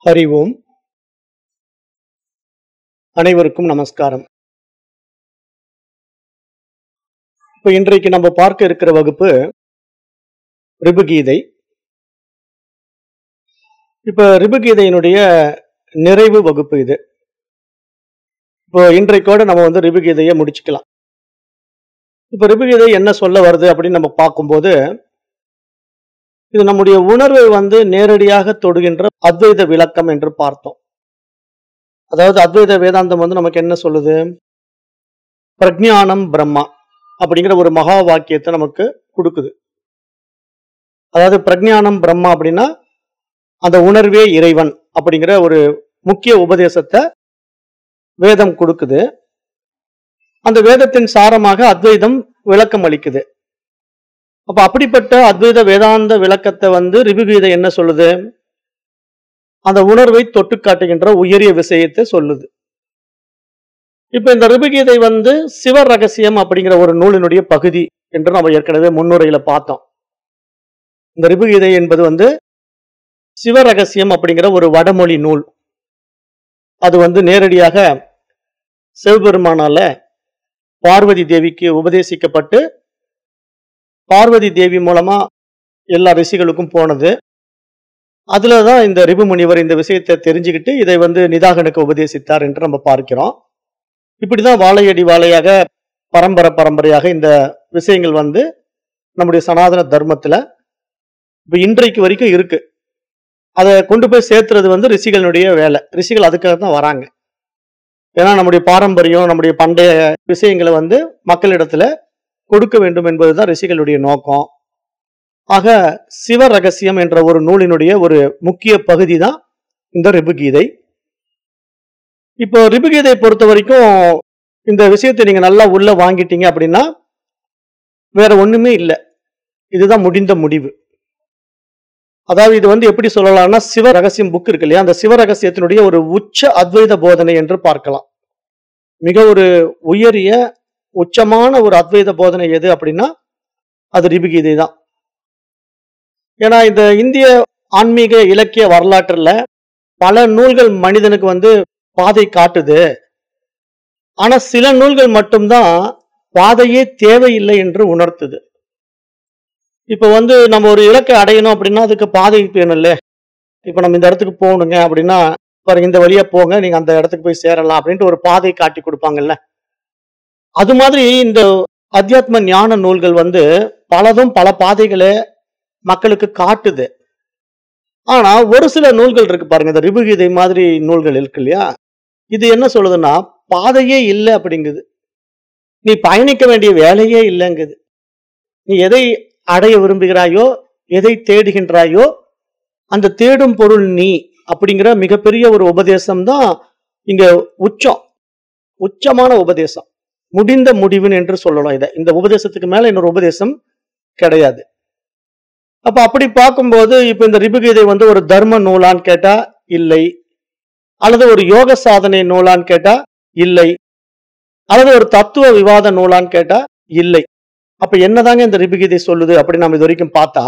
அறிவோம் அனைவருக்கும் நமஸ்காரம் இப்போ இன்றைக்கு நம்ம பார்க்க இருக்கிற வகுப்பு ரிபுகீதை இப்போ ரிபுகீதையினுடைய நிறைவு வகுப்பு இது இப்போ இன்றைக்கோட நம்ம வந்து ரிபுகீதையை முடிச்சுக்கலாம் இப்போ ரிபுகீதை என்ன சொல்ல வருது அப்படின்னு நம்ம பார்க்கும்போது இது நம்முடைய உணர்வை வந்து நேரடியாக தொடுகின்ற அத்வைத விளக்கம் என்று பார்த்தோம் அதாவது அத்வைத வேதாந்தம் வந்து நமக்கு என்ன சொல்லுது பிரஜானம் பிரம்மா அப்படிங்கிற ஒரு மகா வாக்கியத்தை நமக்கு கொடுக்குது அதாவது பிரஜானம் பிரம்மா அப்படின்னா அந்த உணர்வே இறைவன் அப்படிங்கிற ஒரு முக்கிய உபதேசத்தை வேதம் கொடுக்குது அந்த வேதத்தின் சாரமாக அத்வைதம் விளக்கம் அளிக்குது அப்ப அப்படிப்பட்ட அத்வைத வேதாந்த விளக்கத்தை வந்து ரிபுகீதை என்ன சொல்லுது அந்த உணர்வை தொட்டு காட்டுகின்ற உயரிய விஷயத்தை சொல்லுது இப்ப இந்த ரிபுகீதை வந்து சிவ ரகசியம் அப்படிங்கிற ஒரு நூலினுடைய பகுதி என்று நம்ம ஏற்கனவே முன்னுரையில பார்த்தோம் இந்த ரிபுகீதை என்பது வந்து சிவ ரகசியம் அப்படிங்கிற ஒரு வடமொழி நூல் அது வந்து நேரடியாக சிவபெருமானால பார்வதி தேவிக்கு உபதேசிக்கப்பட்டு பார்வதி தேவி மூலமா எல்லா ரிஷிகளுக்கும் போனது அதுலதான் இந்த ரிபு முனிவர் இந்த விஷயத்தை தெரிஞ்சுக்கிட்டு இதை வந்து நிதாகனுக்கு உபதேசித்தார் என்று நம்ம பார்க்கிறோம் இப்படிதான் வாழையடி வாழையாக பரம்பரை பரம்பரையாக இந்த விஷயங்கள் வந்து நம்முடைய சனாதன தர்மத்துல இப்ப இன்றைக்கு வரைக்கும் இருக்கு அதை கொண்டு போய் சேர்த்துறது வந்து ரிஷிகளுடைய வேலை ரிஷிகள் அதுக்காக தான் வராங்க ஏன்னா நம்முடைய பாரம்பரியம் நம்முடைய பண்டைய விஷயங்களை வந்து மக்களிடத்துல கொடுக்க வேண்டும் என்பதுதான் ரிஷிகளுடைய நோக்கம் ஆக சிவ ரகசியம் என்ற ஒரு நூலினுடைய ஒரு முக்கிய பகுதி தான் இந்த ரிபுகீதை இப்போ ரிபுகீதை பொறுத்த வரைக்கும் இந்த விஷயத்தை நீங்க நல்லா உள்ள வாங்கிட்டீங்க அப்படின்னா வேற ஒண்ணுமே இல்லை இதுதான் முடிந்த முடிவு அதாவது இது வந்து எப்படி சொல்லலாம்னா சிவ ரகசியம் புக் இருக்கு இல்லையா அந்த சிவ ரகசியத்தினுடைய ஒரு உச்ச அத்வைத போதனை என்று பார்க்கலாம் மிக ஒரு உயரிய உச்சமான ஒரு அத்வைத போதனை எது அப்படின்னா அது ரிபுகீதை தான் ஏன்னா இந்த இந்திய ஆன்மீக இலக்கிய வரலாற்றுல பல நூல்கள் மனிதனுக்கு வந்து பாதை காட்டுது ஆனா சில நூல்கள் மட்டும்தான் பாதையே தேவையில்லை என்று உணர்த்துது இப்ப வந்து நம்ம ஒரு இலக்கை அடையணும் அப்படின்னா அதுக்கு பாதை வேணும்ல இப்ப நம்ம இந்த இடத்துக்கு போகணுங்க அப்படின்னா பாருங்க இந்த வழியா போங்க நீங்க அந்த இடத்துக்கு போய் சேரலாம் அப்படின்ட்டு ஒரு பாதை காட்டி கொடுப்பாங்கல்ல அது மாதிரி இந்த அத்தியாத்ம ஞான நூல்கள் வந்து பலதும் பல பாதைகளை மக்களுக்கு காட்டுது ஆனா ஒரு சில நூல்கள் இருக்கு பாருங்க இந்த ரிபுகீதை மாதிரி நூல்கள் இருக்கு இல்லையா இது என்ன சொல்லுதுன்னா பாதையே இல்லை அப்படிங்குது நீ பயணிக்க வேண்டிய வேலையே இல்லைங்குது நீ எதை அடைய விரும்புகிறாயோ எதை தேடுகின்றாயோ அந்த தேடும் பொருள் நீ அப்படிங்கிற மிகப்பெரிய ஒரு உபதேசம் தான் இங்க உச்சம் உச்சமான உபதேசம் முடிந்த முடிவுன்னு என்று சொல்லலாம் இதை இந்த உபதேசத்துக்கு மேல இன்னொரு உபதேசம் கிடையாது அப்ப அப்படி பார்க்கும்போது இப்ப இந்த ரிபுகீதை வந்து ஒரு தர்ம நூலான்னு கேட்டா இல்லை அல்லது ஒரு யோக சாதனை நூலான்னு கேட்டா இல்லை அல்லது ஒரு தத்துவ விவாத நூலான்னு கேட்டா இல்லை அப்ப என்னதாங்க இந்த ரிபுகீதை சொல்லுது அப்படி நம்ம இது வரைக்கும் பார்த்தா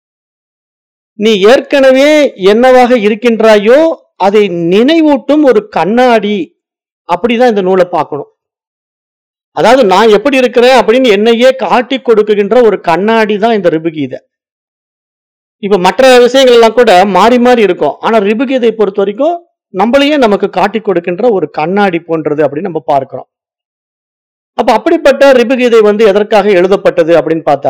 நீ ஏற்கனவே என்னவாக இருக்கின்றாயோ அதை நினைவூட்டும் ஒரு கண்ணாடி அப்படிதான் இந்த நூலை பார்க்கணும் அதாவது நான் எப்படி இருக்கிறேன் அப்படின்னு என்னையே காட்டி கொடுக்குகின்ற ஒரு கண்ணாடி தான் இந்த ரிபுகீதை இப்ப மற்ற விஷயங்கள் எல்லாம் கூட மாறி மாறி இருக்கும் ஆனா ரிபுகீதை பொறுத்த வரைக்கும் நம்மளையே நமக்கு காட்டி கொடுக்கின்ற ஒரு கண்ணாடி போன்றது அப்படின்னு நம்ம பார்க்கிறோம் அப்ப அப்படிப்பட்ட ரிபுகீதை வந்து எதற்காக எழுதப்பட்டது அப்படின்னு பார்த்தா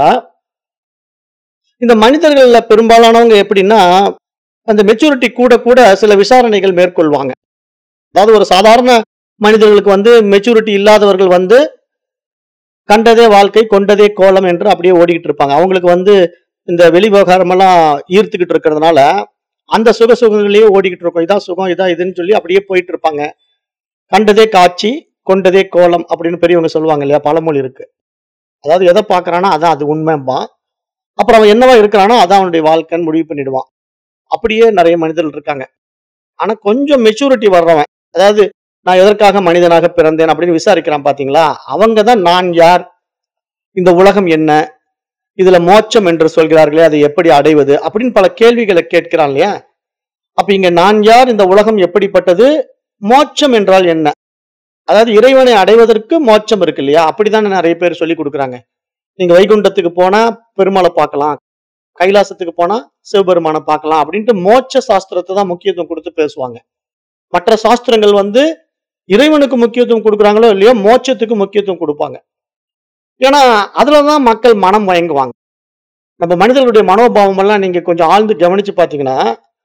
இந்த மனிதர்கள்ல பெரும்பாலானவங்க எப்படின்னா அந்த மெச்சூரிட்டி கூட கூட சில விசாரணைகள் மேற்கொள்வாங்க அதாவது ஒரு சாதாரண மனிதர்களுக்கு வந்து மெச்சூரிட்டி இல்லாதவர்கள் வந்து கண்டதே வாழ்க்கை கொண்டதே கோலம் என்று அப்படியே ஓடிக்கிட்டு இருப்பாங்க அவங்களுக்கு வந்து இந்த வெளி விவகாரமெல்லாம் ஈர்த்துக்கிட்டு இருக்கிறதுனால அந்த சுக சுகங்களையே ஓடிக்கிட்டு இருக்கோம் இதான் சுகம் இதான் இதுன்னு சொல்லி அப்படியே போயிட்டு இருப்பாங்க கண்டதே காட்சி கொண்டதே கோலம் அப்படின்னு பெரியவங்க சொல்லுவாங்க இல்லையா பழமொழி இருக்கு அதாவது எதை பார்க்கறானோ அதான் அது உண்மைம்பான் அப்புறம் அவன் என்னவா இருக்கிறானோ அதான் அவனுடைய வாழ்க்கைன்னு முடிவு பண்ணிடுவான் அப்படியே நிறைய மனிதர்கள் இருக்காங்க ஆனா கொஞ்சம் மெச்சூரிட்டி வர்றவன் அதாவது நான் எதற்காக மனிதனாக பிறந்தேன் அப்படின்னு விசாரிக்கிறான் பாத்தீங்களா அவங்க தான் நான் யார் இந்த உலகம் என்ன இதுல மோட்சம் என்று சொல்கிறார்களே அதை எப்படி அடைவது அப்படின்னு பல கேள்விகளை கேட்கிறான் இல்லையா அப்ப இங்க நான் யார் இந்த உலகம் எப்படிப்பட்டது மோட்சம் என்றால் என்ன அதாவது இறைவனை அடைவதற்கு மோட்சம் இருக்கு இல்லையா அப்படிதான் நிறைய பேர் சொல்லி கொடுக்குறாங்க நீங்க வைகுண்டத்துக்கு போனா பெருமாளை பார்க்கலாம் கைலாசத்துக்கு போனா சிவபெருமானை பார்க்கலாம் அப்படின்ட்டு மோட்ச சாஸ்திரத்தை தான் முக்கியத்துவம் கொடுத்து பேசுவாங்க மற்ற சாஸ்திரங்கள் வந்து இறைவனுக்கு முக்கியத்துவம் கொடுக்குறாங்களோ இல்லையோ மோட்சத்துக்கு முக்கியத்துவம் கொடுப்பாங்க ஏன்னா அதுலதான் மக்கள் மனம் மயங்குவாங்க நம்ம மனிதர்களுடைய மனோபாவம் எல்லாம் நீங்க கொஞ்சம் ஆழ்ந்து கவனிச்சு பாத்தீங்கன்னா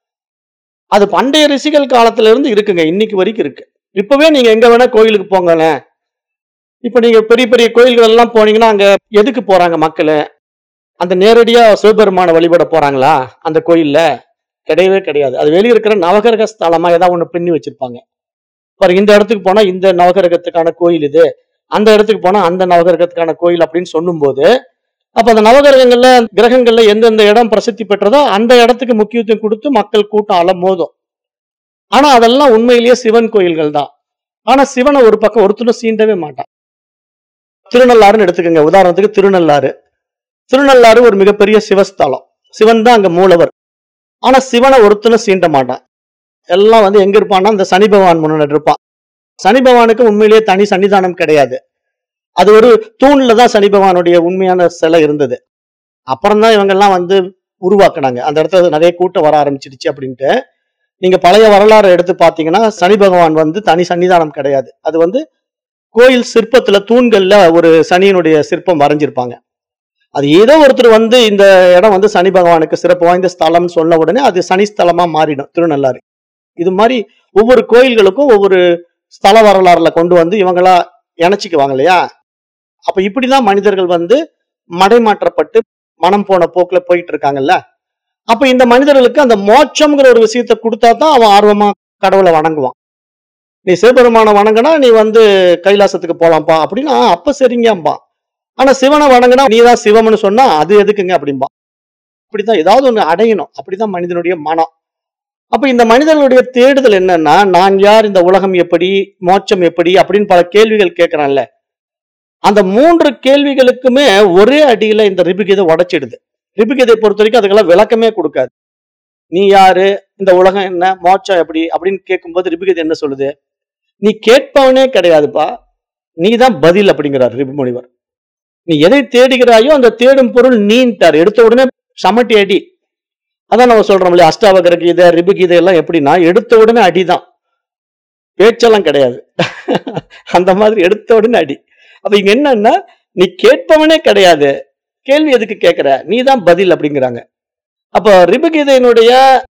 அது பண்டைய ரிஷிகள் காலத்துல இருந்து இருக்குங்க இன்னைக்கு வரைக்கும் இருக்கு இப்பவே நீங்க எங்க வேணா கோயிலுக்கு போங்களேன் இப்ப நீங்க பெரிய பெரிய கோயில்கள் எல்லாம் போனீங்கன்னா அங்க எதுக்கு போறாங்க மக்கள் அந்த நேரடியா சிவபெருமான வழிபட போறாங்களா அந்த கோயில்ல கிடையவே கிடையாது அது வெளிய இருக்கிற நவகிரக ஸ்தலமா ஏதாவது ஒண்ணு பின்னி வச்சிருப்பாங்க பாருங்க இந்த இடத்துக்கு போனா இந்த நவகிரகத்துக்கான கோயில் இது அந்த இடத்துக்கு போனா அந்த நவகிரகத்துக்கான கோயில் அப்படின்னு சொல்லும்போது அப்ப அந்த நவகிரகங்கள்ல கிரகங்கள்ல எந்தெந்த இடம் பிரசித்தி பெற்றதோ அந்த இடத்துக்கு முக்கியத்துவம் கொடுத்து மக்கள் கூட்டம் அலமோதும் ஆனா அதெல்லாம் உண்மையிலேயே சிவன் கோயில்கள் தான் ஆனா சிவனை ஒரு பக்கம் ஒருத்தரும் சீண்டவே மாட்டான் திருநள்ளாறுன்னு எடுத்துக்கோங்க உதாரணத்துக்கு திருநள்ளாறு திருநள்ளாறு ஒரு மிகப்பெரிய சிவஸ்தலம் சிவன் தான் அங்க மூலவர் ஆனா சிவனை ஒருத்தனும் சீண்ட மாட்டான் எல்லாம் வந்து எங்க இருப்பான்னா அந்த சனி பகவான் முன்னாடி இருப்பான் சனி பகவானுக்கு உண்மையிலேயே தனி சன்னிதானம் கிடையாது அது ஒரு தூண்ல தான் சனி பகவானுடைய உண்மையான சிலை இருந்தது அப்புறம் தான் இவங்க எல்லாம் வந்து உருவாக்குனாங்க அந்த இடத்துல நிறைய கூட்டம் வர ஆரம்பிச்சிடுச்சு அப்படின்ட்டு நீங்க பழைய வரலாறு எடுத்து பாத்தீங்கன்னா சனி பகவான் வந்து தனி சன்னிதானம் கிடையாது அது வந்து கோயில் சிற்பத்துல தூண்கள்ல ஒரு சனியினுடைய சிற்பம் வரைஞ்சிருப்பாங்க அது ஏதோ ஒருத்தர் வந்து இந்த இடம் வந்து சனி பகவானுக்கு சிறப்பு வாய்ந்த ஸ்தலம்னு சொன்ன உடனே அது சனி ஸ்தலமா மாறிடும் திருநள்ளாறு இது மாதிரி ஒவ்வொரு கோயில்களுக்கும் ஒவ்வொரு ஸ்தல வரலாறுல கொண்டு வந்து இவங்களா இணைச்சிக்குவாங்க இல்லையா அப்ப இப்படிதான் மனிதர்கள் வந்து மடைமாற்றப்பட்டு மனம் போன போக்குல போயிட்டு இருக்காங்கல்ல அப்ப இந்த மனிதர்களுக்கு அந்த மோட்சம்ங்கிற ஒரு விஷயத்த கொடுத்தா தான் அவன் ஆர்வமா கடவுளை வணங்குவான் நீ சிவபெருமானை வணங்கினா நீ வந்து கைலாசத்துக்கு போலாம்ப்பா அப்படின்னா அப்ப சரிங்கம்பா ஆனா சிவனை வணங்கினா நீதான் சிவம்னு சொன்னா அது எதுக்குங்க அப்படிம்பா அப்படிதான் ஏதாவது ஒண்ணு அடையணும் அப்படிதான் மனிதனுடைய மனம் அப்ப இந்த மனிதர்களுடைய தேடுதல் என்னன்னா நான் யார் இந்த உலகம் எப்படி மோட்சம் எப்படி அப்படின்னு பல கேள்விகள் கேட்கறான்ல அந்த மூன்று கேள்விகளுக்குமே ஒரே அடியில இந்த ரிபுகீதை உடைச்சிடுது ரிபுகீதை பொறுத்த வரைக்கும் அதுக்கெல்லாம் விளக்கமே கொடுக்காது நீ யாரு இந்த உலகம் என்ன மோட்சம் எப்படி அப்படின்னு கேட்கும்போது ரிபுகீதை என்ன சொல்லுது நீ கேட்பவனே கிடையாதுப்பா நீ தான் பதில் அப்படிங்கிறார் ரிபு முனிவர் நீ எதை தேடுகிறாயோ அந்த தேடும் பொருள் நீன்ட்டார் எடுத்த உடனே சமட்டி அடி அதான் நம்ம சொல்றோம் இல்லையா அஷ்டாவகர கீதை ரிபு கீதை எல்லாம் எப்படின்னா எடுத்த உடனே அடிதான் பேச்செல்லாம் கிடையாது அந்த மாதிரி எடுத்த உடனே அடி அப்ப இங்க என்னன்னா நீ கேட்பவனே கிடையாது கேள்வி எதுக்கு கேட்கிற நீ தான் பதில் அப்படிங்கிறாங்க அப்ப ரிபுகீதையினுடைய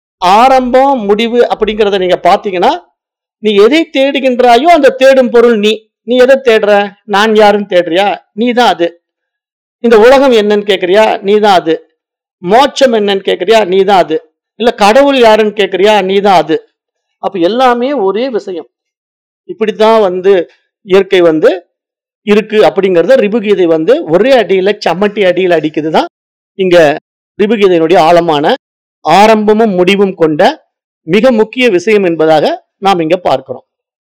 ஆரம்பம் முடிவு அப்படிங்கிறத நீங்க பாத்தீங்கன்னா நீ எதை தேடுகின்றாயோ அந்த தேடும் பொருள் நீ நீ எதை தேடுற நான் யாருன்னு தேடுறியா நீ தான் அது இந்த உலகம் என்னன்னு கேக்குறியா நீ தான் அது மோட்சம் என்னன்னு கேக்குறியா நீ தான் அது இல்ல கடவுள் யாருன்னு கேக்குறியா நீ தான் அது அப்ப எல்லாமே ஒரே விஷயம் இப்படித்தான் வந்து இயற்கை வந்து இருக்கு அப்படிங்கறத ரிபுகீதை வந்து ஒரே அடியில சம்மட்டி அடியில் அடிக்குது தான் இங்க ரிபுகீதையினுடைய ஆழமான ஆரம்பமும் முடிவும் கொண்ட மிக முக்கிய விஷயம் என்பதாக நாம் இங்க பார்க்கிறோம்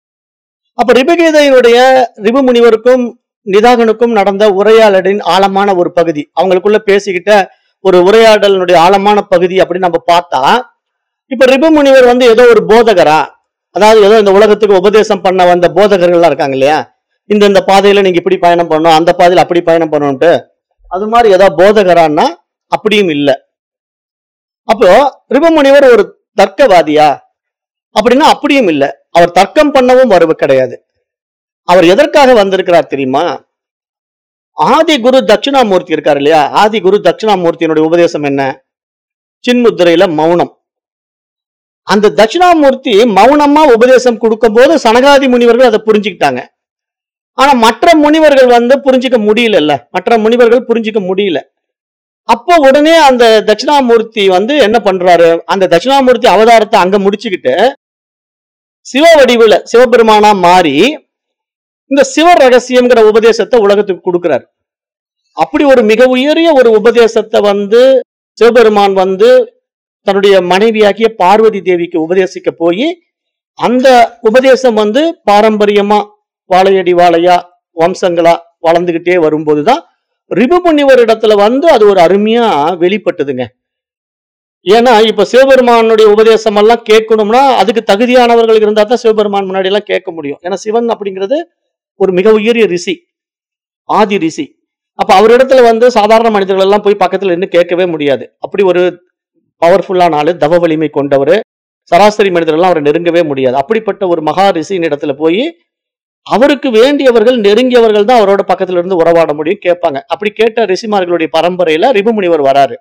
அப்ப ரிபுகீதையினுடைய ரிபு முனிவருக்கும் நிதாகனுக்கும் நடந்த உரையாடலின் ஆழமான ஒரு பகுதி அவங்களுக்குள்ள பேசிக்கிட்ட ஒரு உரையாடலினுடைய ஆழமான பகுதி அப்படின்னு நம்ம பார்த்தா இப்ப ரிபு முனிவர் வந்து ஏதோ ஒரு போதகரா அதாவது ஏதோ இந்த உலகத்துக்கு உபதேசம் பண்ண வந்த போதகர்கள்லாம் இருக்காங்க இல்லையா இந்த இந்த பாதையில நீங்க இப்படி பயணம் பண்ணணும் அந்த பாதையில அப்படி பயணம் பண்ணணும்ட்டு அது மாதிரி ஏதாவது போதகரான்னா அப்படியும் இல்லை அப்போ ரிபமுனிவர் ஒரு தர்க்கவாதியா அப்படின்னா அப்படியும் இல்லை அவர் தர்க்கம் பண்ணவும் வருவது கிடையாது அவர் எதற்காக வந்திருக்கிறார் தெரியுமா ஆதி குரு தட்சிணாமூர்த்தி இருக்கார் இல்லையா ஆதி குரு தட்சிணாமூர்த்தியினுடைய உபதேசம் என்ன சின்முத்திரையில மௌனம் அந்த தட்சிணாமூர்த்தி மௌனமா உபதேசம் கொடுக்கும் போது சனகாதி முனிவர்கள் அதை புரிஞ்சுக்கிட்டாங்க ஆனா மற்ற முனிவர்கள் வந்து புரிஞ்சுக்க முடியல மற்ற முனிவர்கள் புரிஞ்சுக்க முடியல அப்போ உடனே அந்த தட்சிணாமூர்த்தி வந்து என்ன பண்றாரு அந்த தட்சிணாமூர்த்தி அவதாரத்தை அங்க முடிச்சுக்கிட்டு சிவ வடிவுல சிவபெருமானா மாறி இந்த சிவ ரகசியம்ங்கிற உபதேசத்தை உலகத்துக்கு கொடுக்கிறார் அப்படி ஒரு மிக உயரிய ஒரு உபதேசத்தை வந்து சிவபெருமான் வந்து தன்னுடைய மனைவியாகிய பார்வதி தேவிக்கு உபதேசிக்க போய் அந்த உபதேசம் வந்து பாரம்பரியமா வாழையடி வாழையா வம்சங்களா வளர்ந்துகிட்டே வரும்போதுதான் ரிபு முனிவர் இடத்துல வந்து அது ஒரு அருமையா வெளிப்பட்டதுங்க ஏன்னா இப்ப சிவபெருமானுடைய உபதேசம் எல்லாம் கேட்கணும்னா அதுக்கு தகுதியானவர்கள் இருந்தா தான் சிவபெருமான் முன்னாடி எல்லாம் கேட்க முடியும் ஏன்னா சிவன் அப்படிங்கிறது ஒரு மிக உயரிய ரிஷி ஆதி ரிஷி அப்ப அவரிடத்துல வந்து சாதாரண மனிதர்கள் எல்லாம் போய் பக்கத்துல நின்று கேட்கவே முடியாது அப்படி ஒரு பவர்ஃபுல்லான ஆளு தவ வலிமை கொண்டவர் சராசரி மனிதர்கள் அவரை நெருங்கவே முடியாது அப்படிப்பட்ட ஒரு மகா ரிஷியின் இடத்துல போய் அவருக்கு வேண்டியவர்கள் நெருங்கியவர்கள் தான் அவரோட பக்கத்துல இருந்து உறவாட முடியும் கேட்பாங்க அப்படி கேட்ட ரிஷிமார்களுடைய பரம்பரையில ரிபுமுனிவர் வராரு